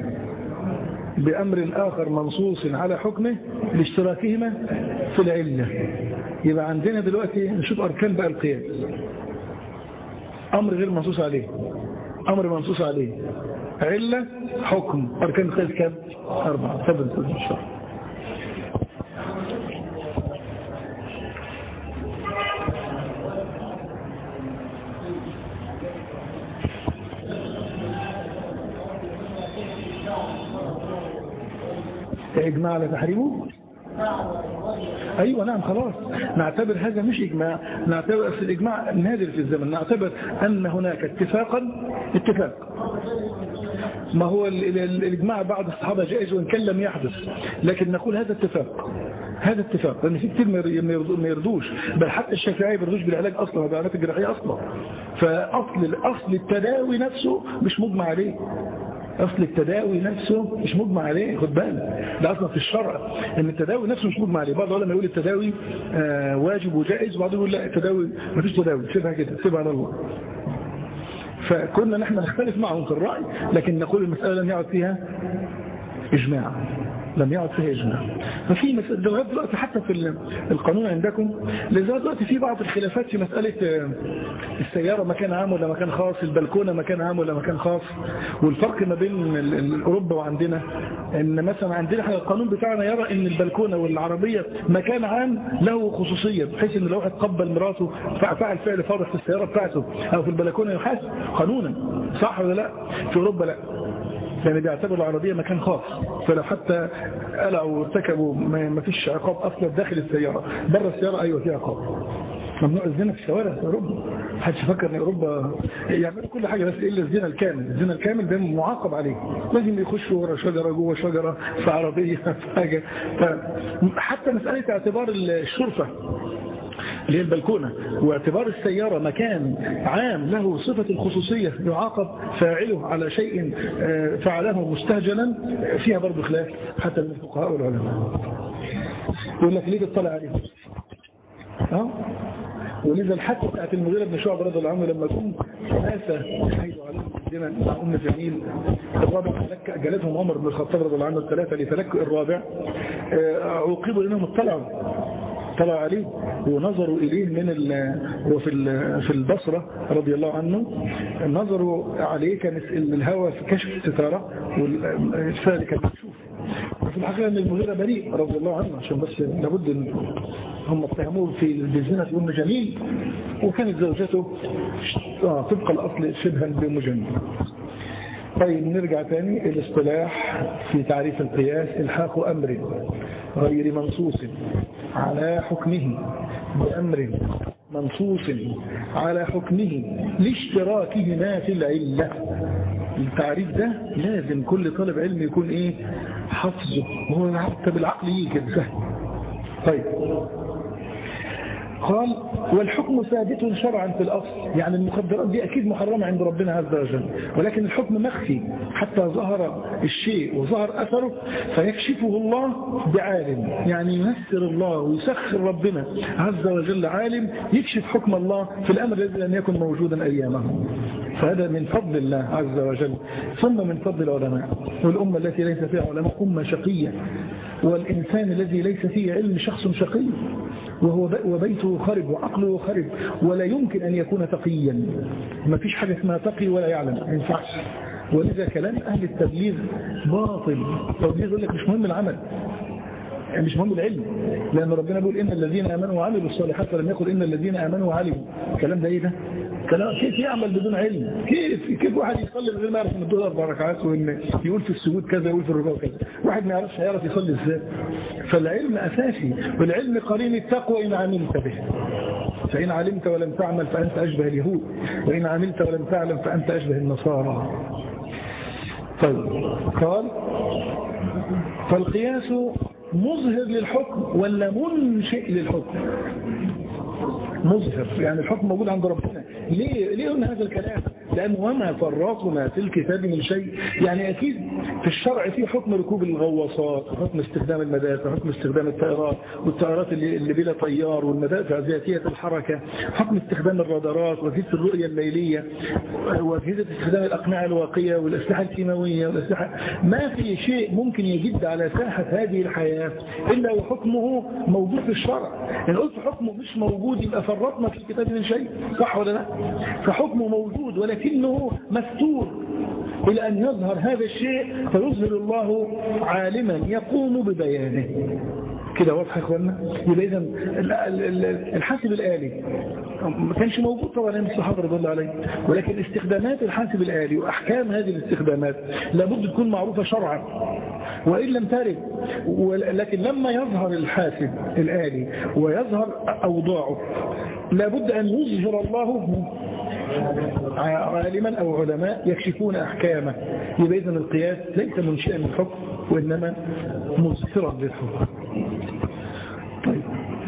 بأمر آخر منصوص على حكمه لاشتراكهما في العلة يبقى عندنا دلوقتي نشوف أركان بقى القياس أمر غير منصوص عليه أمر منصوص عليه علة حكم أركان القياس كام؟ أربعة تفضل تفضل إن شاء الله إجماع على تحريمه أيوة نعم خلاص نعتبر هذا مش إجماع نعتبر الإجماع نادر في الزمن نعتبر أن هناك اتفاقا اتفاق ما هو الإجماع بعض الصحابة جائز وإن كان لم يحدث لكن نقول هذا اتفاق هذا اتفاق لأن في كتير ما يردوش بل حتى الشافعي ما يردوش بالعلاج أصلا وبالعلاج الجراحية أصلا فأصل أصل التداوي نفسه مش مجمع عليه أصل التداوي نفسه مش مجمع عليه خد بالك ده أصلا في الشرع ان التداوي نفسه مش مجمع عليه بعض العلماء يقول التداوي آه واجب وجائز وبعضهم يقول لا التداوي ما فيش تداوي سيبها كده سيبها على الله فكنا نحن نختلف معهم في الرأي لكن نقول المسألة لم يعد فيها إجماع لم يعد فيها إجماع ففي لغاية دلوقتي حتى في القانون عندكم لغاية دلوقتي في بعض الخلافات في مسألة السيارة مكان عام ولا مكان خاص البلكونة مكان عام ولا مكان خاص والفرق ما بين أوروبا وعندنا ان مثلا عندنا احنا القانون بتاعنا يرى ان البلكونة والعربية مكان عام له خصوصية بحيث ان لو واحد قبل مراته فعل فعل فاضح في السيارة بتاعته او في البلكونة يحاسب قانونا صح ولا لا في أوروبا لا يعني بيعتبروا العربية مكان خاص فلو حتى قلعوا وارتكبوا ما فيش عقاب أصلا داخل السيارة بره السيارة أيوة في عقاب ممنوع الزنا في الشوارع في أوروبا محدش فكر ان أوروبا يعملوا كل حاجة بس إلا الزنا الكامل الزنا الكامل ده معاقب عليه لازم يخشوا ورا شجرة جوه شجرة في عربية في حاجة حتى مسألة اعتبار الشرفة اللي هي البلكونة واعتبار السيارة مكان عام له صفة الخصوصية يعاقب فاعله على شيء فعله مستهجنا فيها برضو خلاف حتى من الفقهاء والعلماء يقول لك ليه تطلع عليه ها ولذا الحادثه بتاعت المغيرة بن شعب رضي الله عنه لما كن ثلاثة حيث عليهم الزنا مع أم جميل الرابع فلك جلدهم عمر بن الخطاب رضي الله عنه الثلاثة لفلك الرابع عوقبوا لأنهم اطلعوا طلع عليه ونظروا إليه من وفي في البصرة رضي الله عنه نظروا عليه كان الهوى في كشف الستارة والفعل كان مكشوف وفي الحقيقة أن المغيرة بريء رضي الله عنه عشان بس لابد أن هم اتهموه في بالزنا في أم جميل وكانت زوجته طبق الأصل شبها بأم جميل طيب نرجع تاني الاصطلاح في تعريف القياس الحاق أمر غير منصوص على حكمه بأمر منصوص على حكمه لاشتراكهما في العلة التعريف ده لازم كل طالب علم يكون ايه حفظه وهو حتى بالعقل يجي كده سهل طيب قال والحكم ثابت شرعا في الأصل يعني المخدرات دي أكيد محرمة عند ربنا عز وجل ولكن الحكم مخفي حتى ظهر الشيء وظهر أثره فيكشفه الله بعالم يعني ييسر الله ويسخر ربنا عز وجل عالم يكشف حكم الله في الأمر الذي لم يكن موجودا أيامه فهذا من فضل الله عز وجل ثم من فضل العلماء والأمة التي ليس فيها علماء أمة شقية والإنسان الذي ليس فيه علم شخص شقي وهو وبيته خرب وعقله خرب ولا يمكن أن يكون تقيا ما فيش حاجة اسمها تقي ولا يعلم ما ينفعش ولذا كلام أهل التبليغ باطل التبليغ يقول لك مش مهم العمل يعني مش مهم العلم لأن ربنا بيقول إن الذين آمنوا وعملوا الصالحات ولم يقل إن الذين آمنوا وعلموا الكلام ده إيه ده كلام كيف يعمل بدون علم كيف كيف واحد يصلي من غير ما يعرف ان الدول اربع ركعات وان يقول في السجود كذا يقول في الركوع كذا واحد ما يعرفش هيعرف يصلي ازاي فالعلم اساسي والعلم قرين التقوى ان عملت به فإن علمت ولم تعمل فأنت أشبه اليهود وإن عملت ولم تعلم فأنت أشبه النصارى طيب قال فالقياس مظهر للحكم ولا منشئ للحكم مظهر يعني الحكم موجود عند ربنا ليه ليه قلنا هذا الكلام لأن وما فرطنا في الكتاب من شيء يعني أكيد في الشرع في حكم ركوب الغواصات حكم استخدام المدافع حكم استخدام الطائرات والطائرات اللي, اللي بلا طيار والمدافع ذاتية الحركة حكم استخدام الرادارات وأجهزة الرؤية الليلية وأجهزة استخدام الأقنعة الواقية والأسلحة الكيماوية والأسلحة ما في شيء ممكن يجد على ساحة هذه الحياة إلا وحكمه موجود في الشرع إن قلت حكمه مش موجود يبقى فرطنا في الكتاب من شيء صح ولا لا فحكمه موجود ولكنه مستور إلى أن يظهر هذا الشيء فيظهر الله عالما يقوم ببيانه كده واضح يا اخوانا يبقى اذا الحاسب الآلي ما كانش موجود طبعا ايام الصحابه رضي الله عليهم ولكن استخدامات الحاسب الآلي واحكام هذه الاستخدامات لابد تكون معروفه شرعا وان لم ترد لكن لما يظهر الحاسب الآلي ويظهر اوضاعه لابد ان يظهر الله عالما أو علماء يكشفون أحكامه يبقى إذن القياس ليس منشئا للحكم وإنما مظهرا للحكم طيب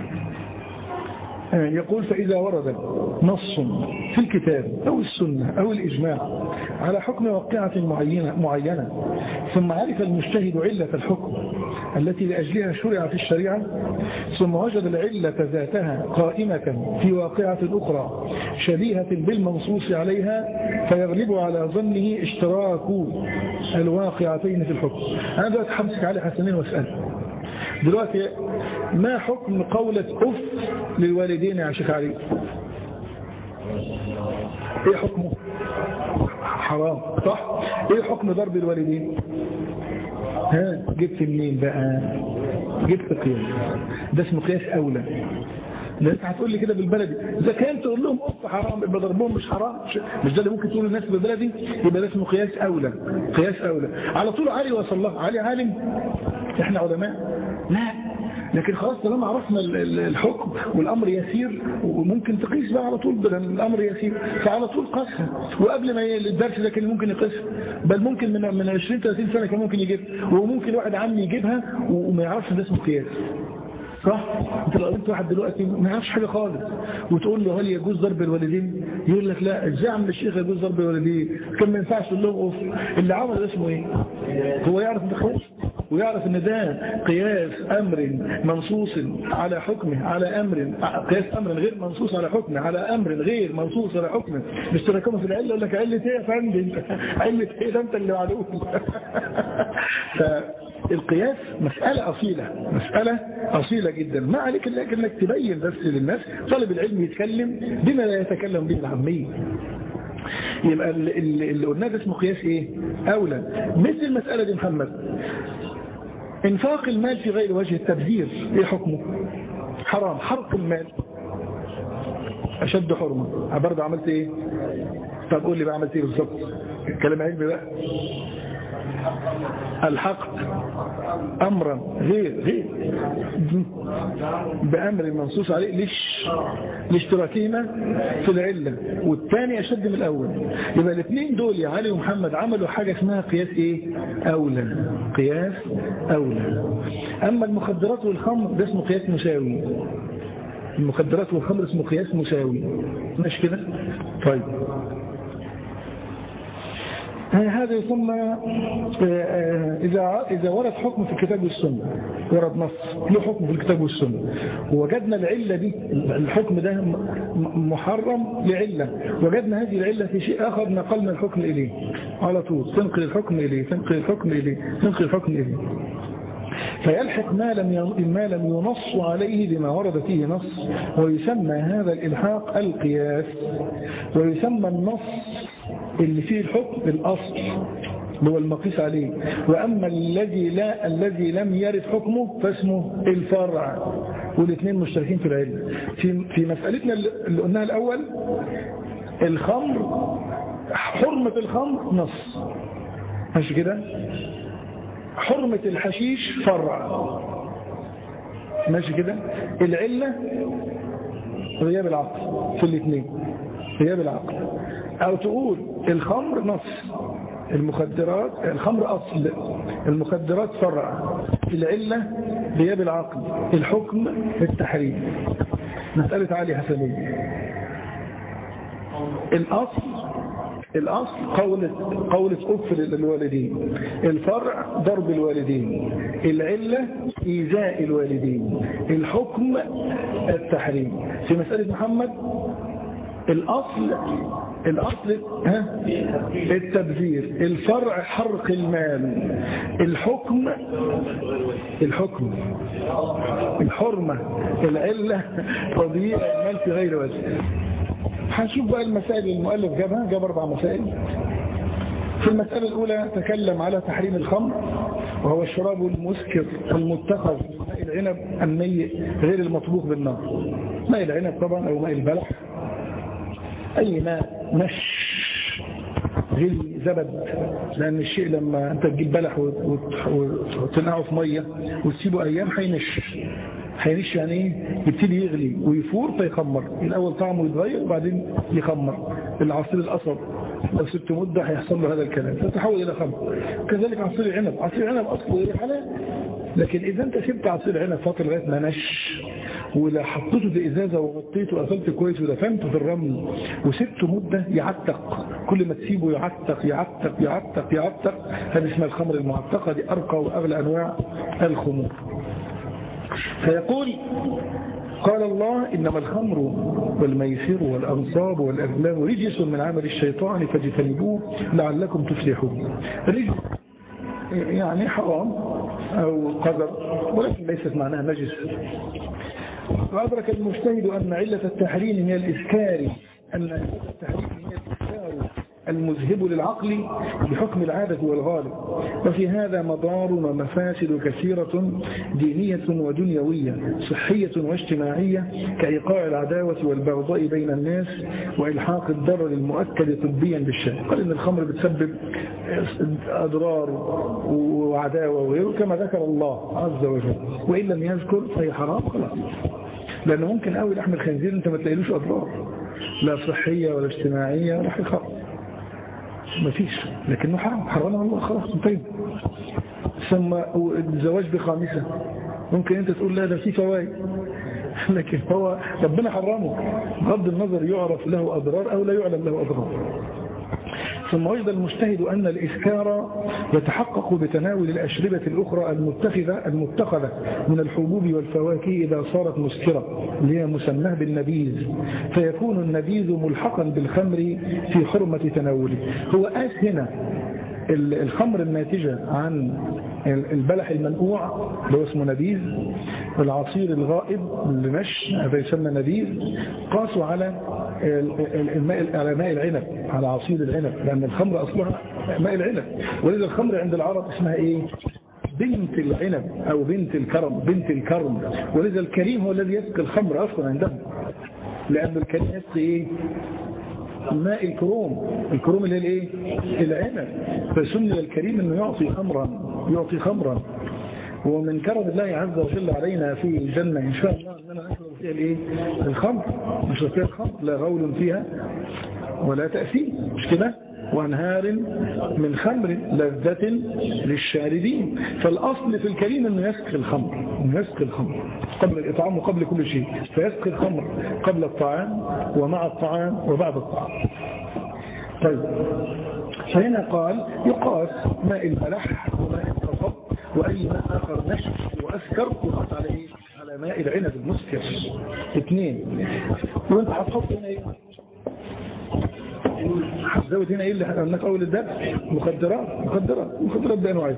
يقول فإذا ورد نص في الكتاب أو السنة أو الإجماع على حكم واقعة معينة, معينة ثم عرف المجتهد علة الحكم التي لأجلها شرع في الشريعة ثم وجد العلة ذاتها قائمة في واقعة أخرى شبيهة بالمنصوص عليها فيغلب على ظنه اشتراك الواقعتين في الحكم أنا دلوقتي حمسك علي حسنين واسأل دلوقتي ما حكم قولة أف للوالدين يا شيخ علي ايه حكمه حرام صح ايه حكم ضرب الوالدين ها جبت منين بقى جبت قياس ده اسمه قياس اولى ده انت هتقول لي كده بالبلدي اذا كان تقول لهم اف حرام يبقى ضربهم مش حرام مش ده اللي ممكن تقول للناس بالبلدي يبقى ده اسمه قياس اولى قياس اولى على طول علي وصل الله علي عالم احنا علماء لا لكن خلاص طالما عرفنا الحكم والامر يسير وممكن تقيس بقى على طول بدل الامر يسير فعلى طول قاسها وقبل ما الدرس ده كان ممكن يقيسها بل ممكن من من 20 30 سنه كان ممكن يجيبها وممكن واحد عمي يجيبها وما يعرفش ده اسمه قياس صح انت لو قلت واحد دلوقتي ما يعرفش حاجه خالص وتقول له هل يجوز ضرب الوالدين يقول لك لا ازاي عم الشيخ يجوز ضرب الوالدين كان ما ينفعش تقول لهم اوف اللي عمل ده اسمه ايه هو يعرف ده خالص ويعرف ان ده قياس امر منصوص على حكمه على امر قياس امر غير منصوص على حكمه على امر غير منصوص على حكمه مش تركمه في العله يقول لك عله ايه يا فندم عله ايه ده انت اللي معلوم القياس مسألة أصيلة مسألة أصيلة جدا ما عليك إلا أنك تبين بس للناس طالب العلم يتكلم بما لا يتكلم به العامية يبقى اللي قلناه ده اسمه قياس ايه أولا مثل المسألة دي محمد انفاق المال في غير وجه التبذير ايه حكمه حرام حرق المال أشد حرمة برضه عملت ايه طب قول لي بقى عملت ايه بالظبط الكلام علمي بقى الحق امرا غير غير بامر منصوص عليه ليش لاشتراكهما في العله والثاني اشد من الاول يبقى الاثنين دول يا علي ومحمد عملوا حاجه اسمها قياس ايه اولى قياس اولى اما المخدرات والخمر ده اسمه قياس مساوي المخدرات والخمر اسمه قياس مساوي ماشي كده طيب هذا يسمى إذا إذا ورد حكم في الكتاب والسنة ورد نص له حكم في الكتاب والسنة ووجدنا العلة دي الحكم ده محرم لعلة وجدنا هذه العلة في شيء آخر نقلنا الحكم إليه على طول تنقل الحكم إليه تنقل الحكم إليه تنقل الحكم إليه فيلحق ما لم ما لم ينص عليه بما ورد فيه نص ويسمى هذا الإلحاق القياس ويسمى النص اللي فيه الحكم الأصل هو المقيس عليه وأما الذي لا الذي لم يرد حكمه فاسمه الفرع والاثنين مشتركين في العلم في في مسألتنا اللي قلناها الأول الخمر حرمة الخمر نص ماشي كده حرمة الحشيش فرع ماشي كده العلة غياب العقل في الاثنين غياب العقل او تقول الخمر نص المخدرات الخمر اصل المخدرات فرع العلة غياب العقل الحكم التحريم مسألة علي حسنية الاصل الأصل قولة, قولة أف للوالدين الفرع ضرب الوالدين العلة إيذاء الوالدين الحكم التحريم في مسألة محمد الأصل الأصل ها التبذير الفرع حرق المال الحكم الحكم الحرمة العلة تضييع المال في غير وجه هنشوف بقى المسائل المؤلف جابها جاب أربع مسائل في المسألة الأولى تكلم على تحريم الخمر وهو الشراب المسكر المتخذ ماء العنب النيء غير المطبوخ بالنار ماء العنب طبعا أو ماء البلح أي ماء مش غير زبد لأن الشيء لما أنت تجيب بلح وتنقعه في مية وتسيبه أيام هينش هينش يعني ايه يبتدي يغلي ويفور فيخمر الاول طعمه يتغير وبعدين يخمر العصير الاسود لو سبت مدة هيحصل له هذا الكلام فتحول الى خمر كذلك عصير العنب عصير العنب اصله ايه حلال لكن اذا انت سبت عصير العنب فتره لغايه ما نش ولا حطيته في ازازه وغطيته وقفلته كويس ودفنته في الرمل وسبته مده يعتق كل ما تسيبه يعتق يعتق يعتق يعتق هذه اسمها الخمر المعتقه دي ارقى واغلى انواع الخمور فيقول قال الله إنما الخمر والميسر والأنصاب والأغلام رجس من عمل الشيطان فاجتنبوه لعلكم تفلحون رجس يعني حرام أو قدر ولكن ليست معناها نجس وأدرك المجتهد أن علة التحريم هي الإسكار أن علة التحريم هي الإسكار المذهب للعقل بحكم العادة والغالب وفي هذا مضار ومفاسد كثيرة دينية ودنيوية صحية واجتماعية كإيقاع العداوة والبغضاء بين الناس وإلحاق الضرر المؤكد طبيا بالشأن قال إن الخمر بتسبب أضرار وعداوة وغيره كما ذكر الله عز وجل وإن لم يذكر فهي حرام خلاص لأنه ممكن قوي لحم الخنزير أنت ما تلاقيلوش أضرار لا صحية ولا اجتماعية ولا حاجة خالص ما فيش لكنه حرام حرمه الله خلاص انتهينا ثم الزواج بخامسة ممكن انت تقول لا ده فيه فوائد لكن هو ربنا حرمه بغض النظر يعرف له أضرار أو لا يعلم له أضرار ثم وجد المجتهد أن الإسكار يتحقق بتناول الأشربة الأخرى المتخذة المتخذة من الحبوب والفواكه إذا صارت مسكرة اللي هي مسماه بالنبيذ فيكون النبيذ ملحقا بالخمر في حرمة تناوله هو آس هنا الخمر الناتجة عن البلح المنقوع اللي هو اسمه نبيذ العصير الغائب اللي مش هذا يسمى نبيذ قاسوا على الماء على ماء العنب على عصير العنب لأن الخمر أصلها ماء العنب ولذا الخمر عند العرب اسمها إيه بنت العنب أو بنت الكرم بنت الكرم ولذا الكريم هو الذي يسقي الخمر أصلا عندهم لأن الكريم يسقي إيه ماء الكروم الكروم اللي هي الايه العنب فسمي الكريم انه يعطي خمرا يعطي خمرا ومن كرم الله عز وجل علينا في الجنة إن شاء الله أننا نشرب فيها الإيه؟ الخمر نشرب فيها الخمر لا غول فيها ولا تأثير مش كده وانهار من خمر لذة للشاردين فالأصل في الكريم أنه يسقي الخمر أنه يسقي الخمر قبل الإطعام وقبل كل شيء فيسقي الخمر قبل الطعام ومع الطعام وبعد الطعام طيب فهنا قال يقاس ماء الملح وماء القصب وأي ماء آخر نشف وأسكر يقاس على إيه؟ على ماء العنب المسكر اثنين وانت هتحط هنا ايه هتزود هنا ايه اللي قلنا في اول الدرس مخدرات مخدرات مخدرات بانواعها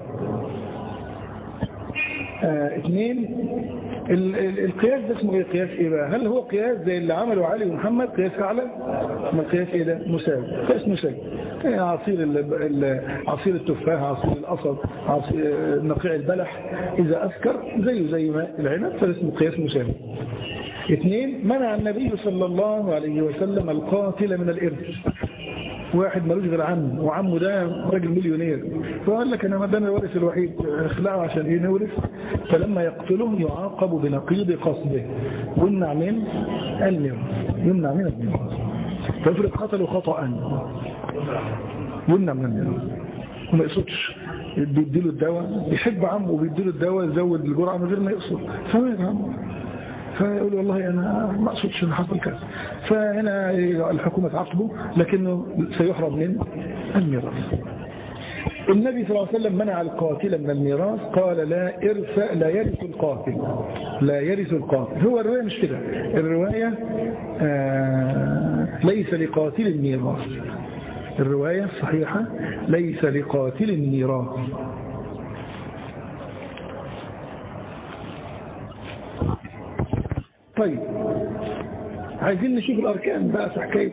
آه اثنين ال ال القياس ده اسمه ايه قياس ايه بقى هل هو قياس زي اللي عمله علي ومحمد قياس اعلى ما القياس ايه ده مساوي قياس مساوي يعني عصير ال ال عصير التفاح عصير القصب عصير نقيع البلح اذا اسكر زيه زي ماء العنب فاسمه قياس مساوي اثنين منع النبي صلى الله عليه وسلم القاتل من الارث واحد ملوش غير عم وعمه ده راجل مليونير فقال لك انا ده الوارث الوحيد اخلعه عشان ايه نورث فلما يقتله يعاقب بنقيض قصده يمنع من الميراث يمنع من الميراث فافرض قتله خطأ يمنع من الميراث وما يقصدش بيديله الدواء بيحب عمه وبيديله الدواء يزود الجرعه من غير ما يقصد فما عمه فيقول والله أنا ما أقصدش أن حصل كذا فهنا الحكومة تعاقبه لكنه سيحرم من الميراث النبي صلى الله عليه وسلم منع القاتل من الميراث قال لا إرث لا يرث القاتل لا يرث القاتل هو الرواية مش كده الرواية آه ليس لقاتل الميراث الرواية الصحيحة ليس لقاتل الميراث طيب عايزين نشوف الأركان بقى في حكاية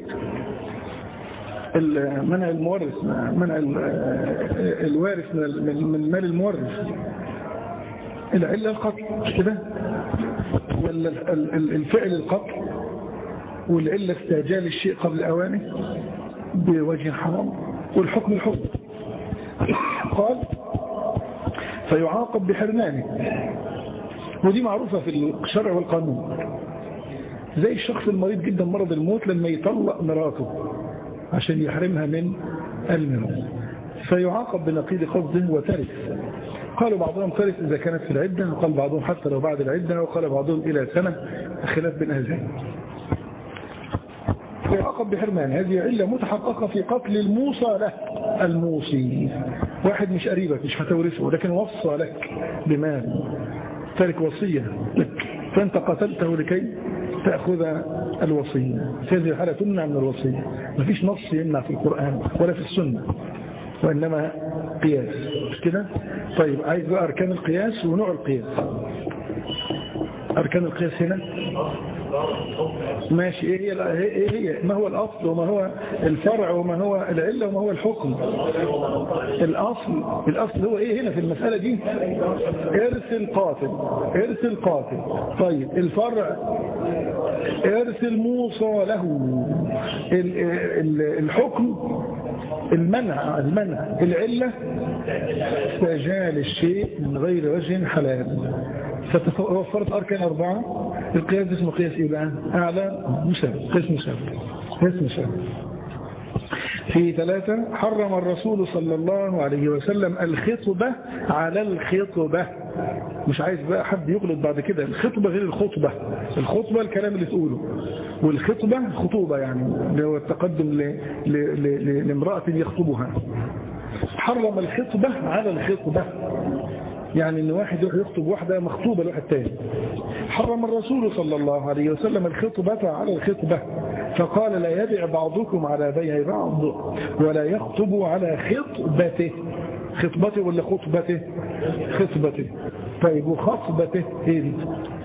منع المورث منع الوارث من مال المورث العلة القتل مش كده ولا الفعل القتل والعلة استعجال الشيء قبل أوانه بوجه حرام والحكم الحكم قال فيعاقب بحرمانه ودي معروفة في الشرع والقانون زي الشخص المريض جدا مرض الموت لما يطلق مراته عشان يحرمها من الميراث فيعاقب بنقيض قصده وترث قالوا بعضهم ترث إذا كانت في العدة وقال بعضهم حتى لو بعد العدة وقال بعضهم إلى سنة خلاف بين أهلين فيعاقب بحرمان هذه علة متحققة في قتل الموصى له الموصي واحد مش قريبك مش هتورثه لكن وصى لك بمال ترك وصية لك فأنت قتلته لكي تأخذ الوصية في هذه الحالة تمنع من الوصية ما فيش نص يمنع في القرآن ولا في السنة وإنما قياس مش كده طيب عايز بقى أركان القياس ونوع القياس أركان القياس هنا ماشي ايه هي ايه هي ما هو الاصل وما هو الفرع وما هو العله وما هو الحكم الاصل الاصل هو ايه هنا في المساله دي ارث القاتل ارث القاتل طيب الفرع ارث الموصى له ال ال الحكم المنع المنع العله استعجال الشيء من غير وجه حلال فتوفرت أركان أربعة القياس اسمه قياس إيه بقى أعلى مساوي قياس مساوي قياس مساوي في ثلاثة حرم الرسول صلى الله عليه وسلم الخطبة على الخطبة مش عايز بقى حد يغلط بعد كده الخطبة غير الخطبة الخطبة الكلام اللي تقوله والخطبة خطوبة يعني اللي هو التقدم لامرأة يخطبها حرم الخطبة على الخطبة يعني ان واحد يروح يخطب واحدة مخطوبة لواحد تاني حرم الرسول صلى الله عليه وسلم الخطبة على الخطبة فقال لا يبع بعضكم على بيع بعض ولا يخطب على خطبته خطبته ولا خطبته خطبته طيب وخطبته ايه دي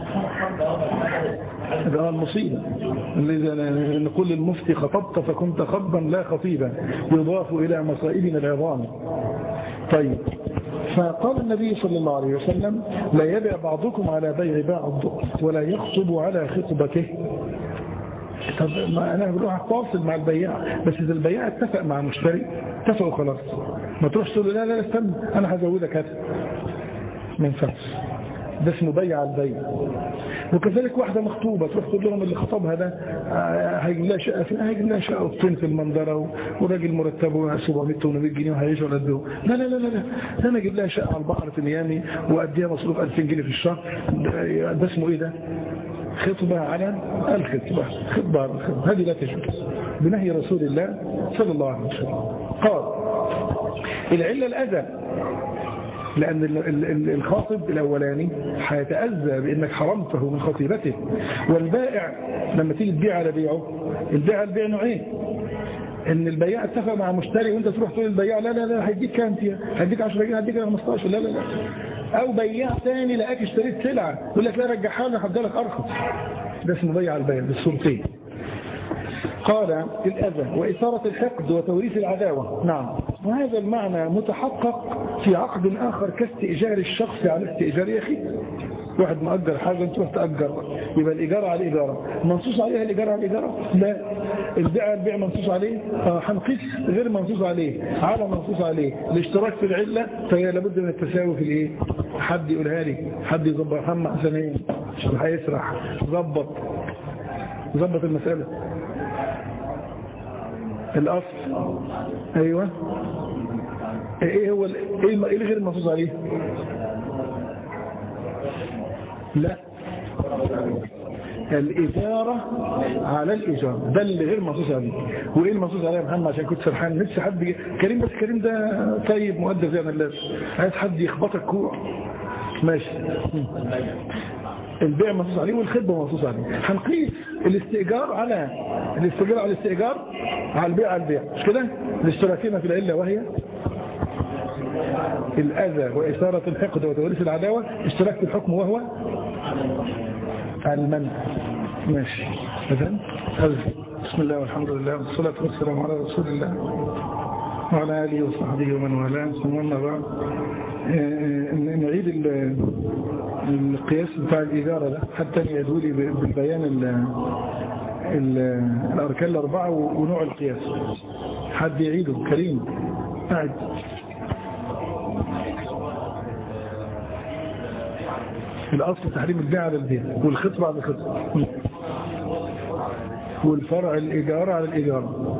ده المصيبة اللي نقول للمفتي خطبت فكنت خطبا لا خطيبا يضاف إلى مصائبنا العظام طيب فقال النبي صلى الله عليه وسلم لا يبع بعضكم على بيع بعض ولا يخطب على خطبته طب ما انا بروح اتواصل مع البياع بس اذا البياع اتفق مع المشتري اتفقوا خلاص ما تروحش تقول له لا لا استنى انا هزودك هذا ما ينفعش ده اسمه بيع البيع وكذلك واحدة مخطوبة تروح تقول لهم اللي خطبها ده هيجيب لها شقة فين هيجيب لها شقة اوضتين في المنظرة وراجل مرتبه 700 800 جنيه وهيعيش ولا قد لا لا لا لا لا ده انا اجيب لها شقة على البحر في ميامي واديها مصروف 2000 جنيه في الشهر ده, ده اسمه ايه ده؟ خطبة على الخطبة خطبة على الخطبة هذه لا تجوز بنهي رسول الله صلى الله عليه وسلم قال العلة الأذى لأن الخاطب الأولاني هيتأذى بأنك حرمته من خطيبته والبائع لما تيجي تبيع على بيعه البيع البيع نوعين ان البياع اتفق مع مشتري وانت تروح تقول للبياع لا لا لا هيديك كام فيها هيديك 10 جنيه هيديك 15 لا لا لا او بياع ثاني لقاك اشتريت سلعه يقول لك لا رجعها لنا هدي لك ارخص ده اسمه بيع البيع بالصورتين قال الأذى وإثارة الحقد وتوريث العداوة نعم وهذا المعنى متحقق في عقد آخر كاستئجار الشخص على استئجار أخيه واحد مأجر حاجة تروح تأجر يبقى الإيجار على الإيجارة منصوص عليها الإيجار على الإيجارة لا البيع البيع منصوص عليه هنقيس غير منصوص عليه على منصوص عليه الاشتراك في العلة فهي لابد من التساوي في الايه حد يقولها لي حد يظبط محمد حسنين عشان هيسرح ظبط ظبط المسألة الأصل أيوة ايه هو ايه ايه غير المنصوص عليه لا الإجارة على الإجارة ده اللي غير منصوص عليه وإيه المنصوص عليه يا محمد عشان كنت فرحان نفسي حد كريم بس كريم ده طيب مؤدب زي ما الله عايز حد يخبطك كوع ماشي البيع منصوص عليه والخدمة منصوص عليه هنقيس الاستئجار على الاستئجار على الاستئجار على البيع على البيع مش كده الاشتراكين في العلة وهي الأذى وإثارة الحقد وتوريث العداوة اشتراك في الحكم وهو المنع ماشي إذن بسم الله والحمد لله والصلاة والسلام على رسول الله وعلى آله وصحبه ومن والاه ثم أما بعد نعيد القياس بتاع الإدارة ده حتى يدوا لي بالبيان ال ال الأركان الأربعة ونوع القياس حد يعيده كريم قاعد الأصل تحريم البيع على البيع والخطبة على الخطبة والفرع الإيجار على الإيجار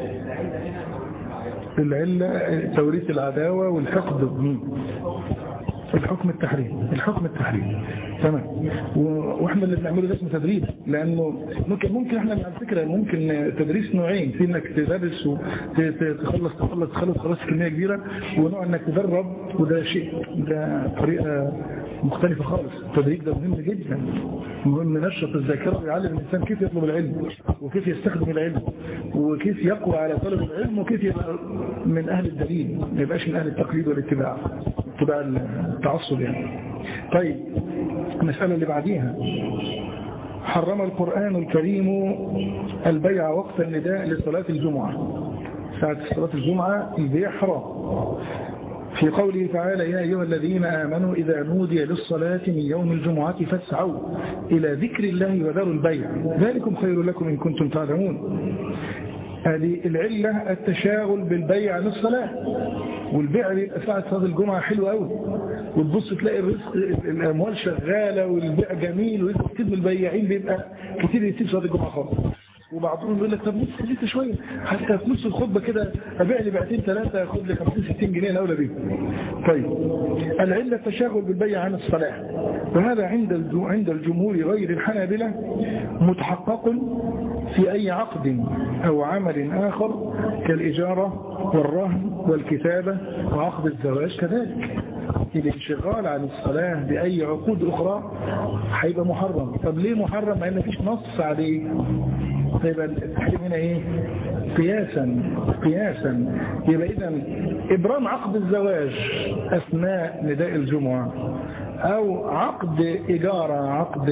العلة توريث العداوة والحقد الحكم التحريم الحكم التحريم تمام واحنا اللي بنعمله ده اسمه تدريب لانه ممكن ممكن احنا على فكره ممكن تدريس نوعين في انك تدرس وتخلص تخلص تخلص تخلص كميه كبيره ونوع انك تدرب وده شيء ده طريقه مختلفة خالص التدريب ده مهم جدا مهم نشط الذاكرة ويعلم الإنسان كيف يطلب العلم وكيف يستخدم العلم وكيف يقوى على طلب العلم وكيف يبقى من أهل الدليل ما يبقاش من أهل التقليد والاتباع اتباع التعصب يعني طيب المسألة اللي بعديها حرم القرآن الكريم البيع وقت النداء لصلاة الجمعة ساعة صلاة الجمعة البيع حرام في قوله تعالى يا أيها الذين آمنوا إذا نودي للصلاة من يوم الجمعة فاسعوا إلى ذكر الله وذروا البيع ذلكم خير لكم إن كنتم تعلمون هذه العلة التشاغل بالبيع عن الصلاة والبيع بيبقى ساعة صلاة الجمعة حلو قوي وتبص تلاقي الرزق الأموال شغالة والبيع جميل وكتير من البياعين بيبقى كتير يسيب صلاة الجمعة خالص وبعضهم يقول لك طب لسه لسه شويه حتى في نص الخطبه كده ابيع لي بيعتين ثلاثه اخد لي 50 60 جنيه الاولى بيه طيب العله التشاغل بالبيع عن الصلاه وهذا عند عند الجمهور غير الحنابلة متحقق في أي عقد أو عمل آخر كالإجارة والرهن والكتابة وعقد الزواج كذلك الانشغال عن الصلاة بأي عقود أخرى هيبقى محرم طب ليه محرم لأن مفيش نص عليه فيبقى التحريم هنا ايه قياسا قياسا يبقى اذا ابرام عقد الزواج اثناء نداء الجمعة او عقد اجارة عقد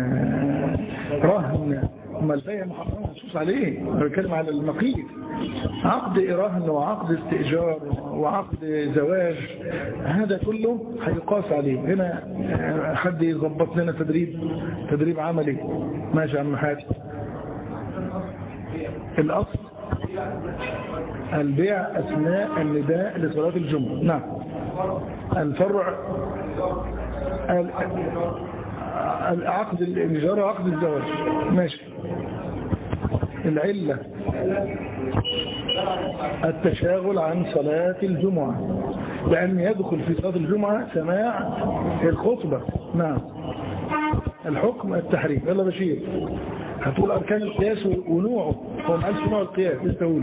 رهن ما البيع محرم مخصوص عليه انا بتكلم على المقيت عقد رهن وعقد استئجار وعقد زواج هذا كله هيقاس عليه هنا حد يظبط لنا تدريب تدريب عملي ماشي يا عم حاتم الأصل البيع أثناء النداء لصلاة الجمعة نعم الفرع ال- العقد الإيجار وعقد الزواج ماشي العلة التشاغل عن صلاة الجمعة لأن يدخل في صلاة الجمعة سماع الخطبة نعم الحكم التحريم يلا بشير هتقول أركان القياس ونوعه هو ما قالش نوع القياس لسه أقوله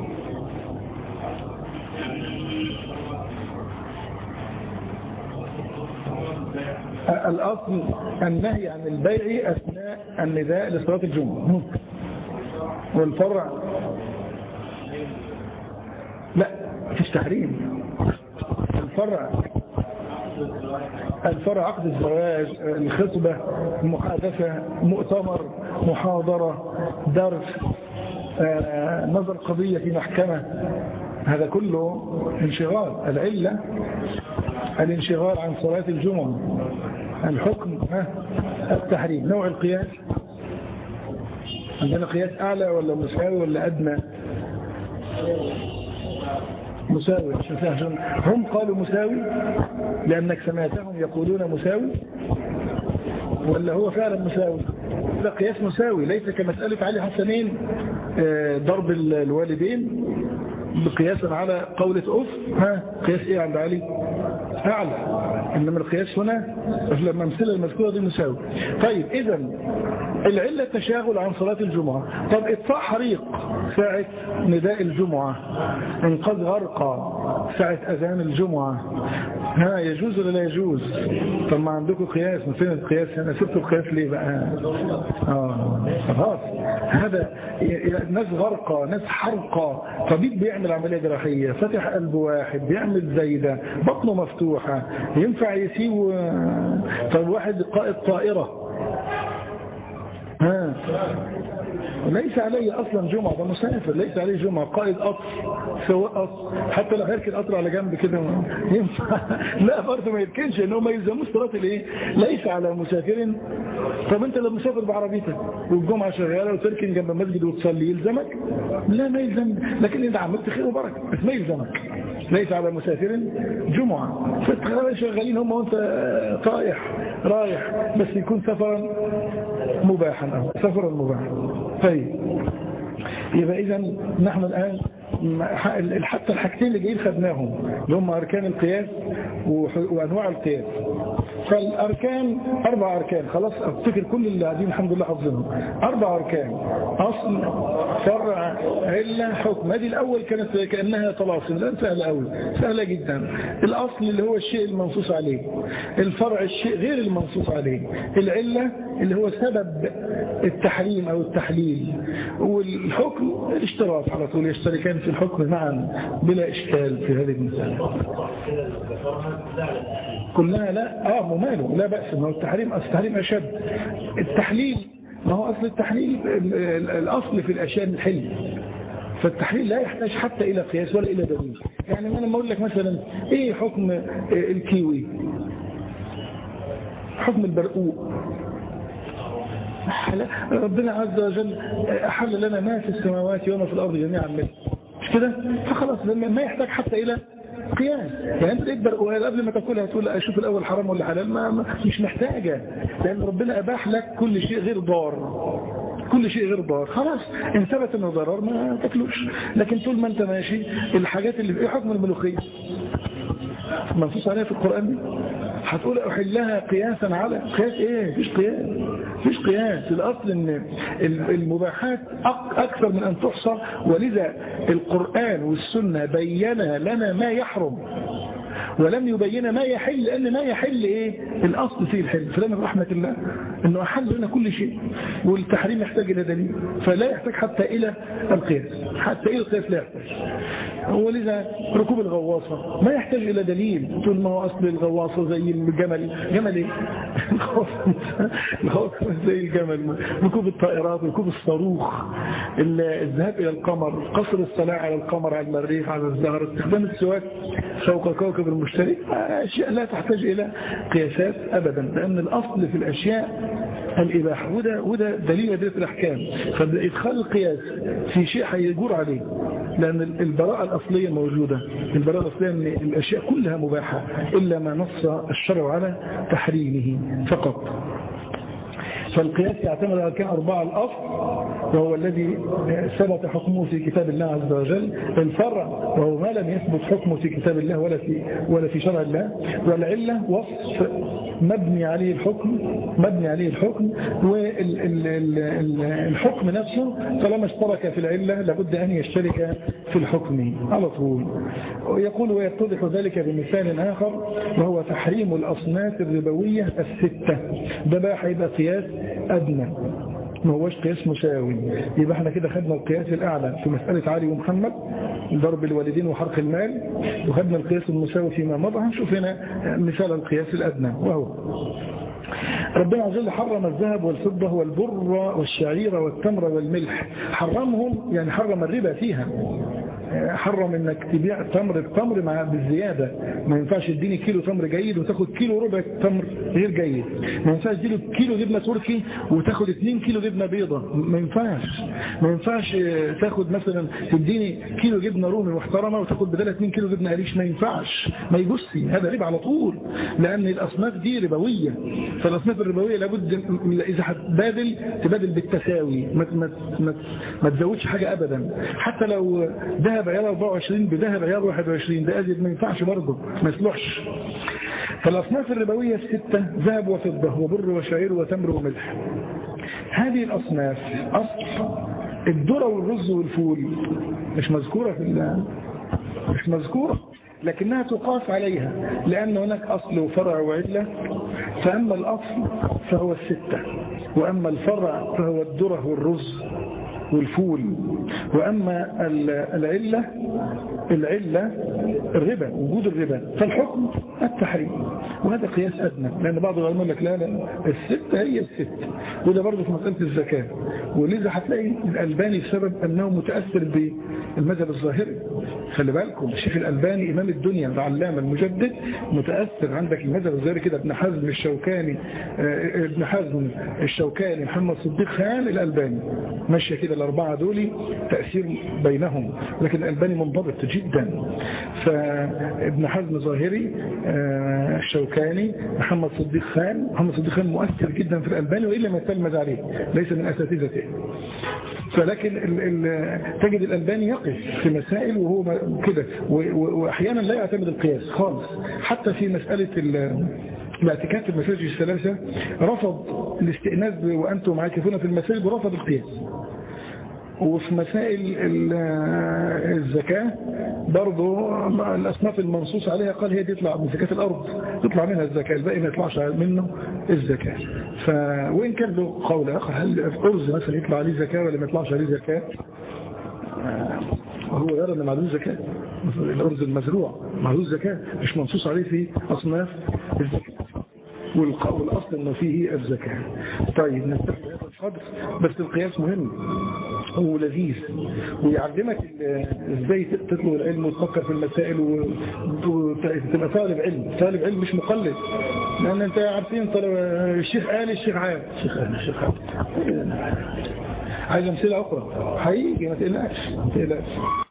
الأصل النهي عن البيع أثناء النداء لصلاة الجمعة والفرع لا مفيش تحريم الفرع الفرع عقد الزواج الخطبة المحادثة مؤتمر محاضرة درس آه، نظر قضية في محكمة هذا كله انشغال العلة الانشغال عن صلاة الجمعة الحكم ها، التحريم نوع القياس عندنا قياس أعلى ولا مساوي ولا أدنى مساوي عشان فيها- عشان هم قالوا مساوي لأنك سمعتهم يقولون مساوي ولا هو فعلا مساوي لا قياس مساوي ليس كمسألة علي حسنين آه، ضرب ال- الوالدين بقياسا على قولة أف ها قياس إيه عند علي أعلى إنما القياس هنا لما امثله المذكورة دي مساوي طيب إذا العلة تشاغل عن صلاة الجمعة طب إطفاء حريق ساعة نداء الجمعة انقاذ غرقة ساعة أذان الجمعة ها يجوز ولا لا يجوز طب ما عندكم قياس ما فين القياس هنا سبتوا القياس ليه بقى آه خلاص هذا ناس غرقة ناس حرقة طبيب بيعمل عملية جراحية فتح قلب واحد بيعمل زايدة بطنه مفتوحة ينفع يسيب طب واحد قائد طائرة ها ليس عليه اصلا جمعة ده مسافر ليس عليه جمعة قائد قطر سواء قطر حتى لو هيركن قطر على جنب كده ينفع لا برضه ما يركنش ان هو ما يلزموش صلاه الايه ليس على مسافر طب انت لو مسافر بعربيتك والجمعة شغالة وتركن جنب المسجد وتصلي يلزمك لا ما يلزمك لكن انت عملت خير وبركة بس ما يلزمك ليس على مسافر جمعة شغالين هم وانت طايح رايح بس يكون سفرا مباحا أو سفرا مباحا طيب يبقى إذا نحن الآن حتى الحاجتين اللي جايين خدناهم اللي هم أركان القياس وأنواع القياس فالأركان أربع أركان خلاص أفتكر كل اللي قاعدين الحمد لله حافظينهم أربع أركان أصل فرع علة حكم هذه الأول كانت كأنها طلاسم الآن سهلة أوي سهلة جدا الأصل اللي هو الشيء المنصوص عليه الفرع الشيء غير المنصوص عليه العلة اللي هو سبب التحريم أو التحليل والحكم الاشتراك على طول يشتركان في الحكم معا بلا إشكال في هذه المسألة كلها لا اه مماله لا بأس ما هو التحريم التحريم أشد التحليل ما هو أصل التحليل الأصل في الأشياء الحل فالتحليل لا يحتاج حتى إلى قياس ولا إلى دليل يعني أنا لما أقول لك مثلا إيه حكم الكيوي حكم البرقوق ربنا عز وجل أحل لنا ما في السماوات وما في الأرض جميعا منه مش كده فخلاص ما يحتاج حتى إلى قياس يعني انت تقدر قبل ما تاكلها تقول اشوف الاول حرام ولا حلال ما مش محتاجه لان ربنا اباح لك كل شيء غير ضار كل شيء غير ضار خلاص ان ثبت انه ضرر ما تاكلوش لكن طول ما انت ماشي الحاجات اللي في ايه حكم الملوخيه منصوص عليها في القران دي هتقول احلها قياسا على قياس ايه مفيش قياس مفيش قياس الاصل ان المباحات اكثر من ان تحصى ولذا القرآن والسنة بينا لنا ما يحرم ولم يبين ما يحل لأن ما يحل إيه الأصل فيه الحل فلما رحمة الله أنه أحل لنا كل شيء والتحريم يحتاج إلى دليل فلا يحتاج حتى إلى القياس حتى إلى القياس لا يحتاج ولذا ركوب الغواصة ما يحتاج إلى دليل طول ما هو أصل الغواصة زي الجمل جمل إيه الغواصة زي الجمل ركوب الطائرات ركوب الصاروخ الذهاب إلى القمر قصر الصلاة على القمر على المريخ على الزهر استخدام السواك فوق كوكب المشترك مشترك أشياء لا تحتاج إلى قياسات أبدا لأن الأصل في الأشياء الإباحة وده, وده دليل أدلة الأحكام فإدخال القياس في شيء هيجور عليه لأن البراءة الأصلية موجودة البراءة الأصلية أن الأشياء كلها مباحة إلا ما نص الشرع على تحريمه فقط فالقياس يعتمد على كان أربعة الأصل وهو الذي ثبت حكمه في كتاب الله عز وجل الفرع وهو ما لم يثبت حكمه في كتاب الله ولا في ولا في شرع الله والعلة وصف مبني عليه الحكم مبني عليه الحكم والحكم نفسه طالما اشترك في العلة لابد أن يشترك في الحكم على طول ويقول ويتضح ذلك بمثال آخر وهو تحريم الأصناف الربوية الستة ده بقى هيبقى قياس أدنى ما هوش قياس مساوي يبقى احنا كده خدنا القياس الأعلى في مسألة علي ومحمد ضرب الوالدين وحرق المال وخدنا القياس المساوي فيما مضى هنشوف هنا مثال القياس الأدنى وهو ربنا عز وجل حرم الذهب والفضة والبر والشعير والتمر والملح حرمهم يعني حرم الربا فيها حرم انك تبيع تمر بتمر مع بالزيادة ما ينفعش تديني كيلو تمر جيد وتاخد كيلو ربع تمر غير جيد ما ينفعش تديله كيلو جبنة تركي وتاخد 2 كيلو جبنة بيضة ما ينفعش ما ينفعش تاخد مثلا تديني كيلو جبنة رومي محترمة وتاخد بدالها 2 كيلو جبنة قريش ما ينفعش ما يجسي هذا ربا على طول لان الاصناف دي ربوية فالاصناف الربوية لابد اذا هتبادل تبادل بالتساوي ما, ما, ما, ما تزودش حاجة ابدا حتى لو ده ذهب عيار 24 بذهب عيار 21 ده أزيد ما ينفعش برضه ما يصلحش فالأصناف الربوية الستة ذهب وفضة وبر وشعير وتمر وملح هذه الأصناف أصل الذرة والرز والفول مش مذكورة في الله مش مذكورة لكنها تقاس عليها لأن هناك أصل وفرع وعلة فأما الأصل فهو الستة وأما الفرع فهو الذرة والرز والفول وأما العلة العلة الربا وجود الربا فالحكم التحريم وهذا قياس أدنى لأن بعض العلماء لك لا لا الستة هي الستة وده برضه في مسألة الزكاة ولذا هتلاقي الألباني بسبب أنه متأثر بالمذهب الظاهري خلي بالكم الشيخ الألباني إمام الدنيا العلامة المجدد متأثر عندك المذهب الظاهري كده ابن حزم الشوكاني ابن حزم الشوكاني محمد صديق خان الألباني ماشية كده الأربعة دول تأثير بينهم لكن الألباني منضبط جدا فابن حزم ظاهري الشوكاني محمد صديق خان محمد صديق خان مؤثر جدا في الألباني وإلا ما يتلمذ عليه ليس من أساتذته فلكن ال ال تجد الألباني يقف في مسائل وهو كده وأحيانا لا يعتمد القياس خالص حتى في مسألة الاعتكاف في المساجد الثلاثة رفض الاستئناس وأنتم عاكفون في المساجد ورفض القياس وفي مسائل الزكاة برضو الأصناف المنصوص عليها قال هي دي يطلع من زكاة الأرض تطلع منها الزكاة الباقي ما يطلعش منه الزكاة ف... وإن كان له قول آخر هل الأرز مثلا يطلع عليه زكاة ولا ما يطلعش عليه زكاة وهو يرى أن معلوم زكاة الأرز المزروع معلوم زكاة مش منصوص عليه في أصناف الزكاة والأصل أنه فيه الزكاة طيب نستفيد هذا القدر بس القياس مهم هو لذيذ ويعلمك ازاي تطلب العلم وتفكر في المسائل وتبقى طالب علم طالب علم مش مقلد لان انت عارفين طالب الشيخ قال الشيخ عاد الشيخ قال الشيخ عاد عايز امثله اخرى حقيقي ما تقلقش ما تقلقش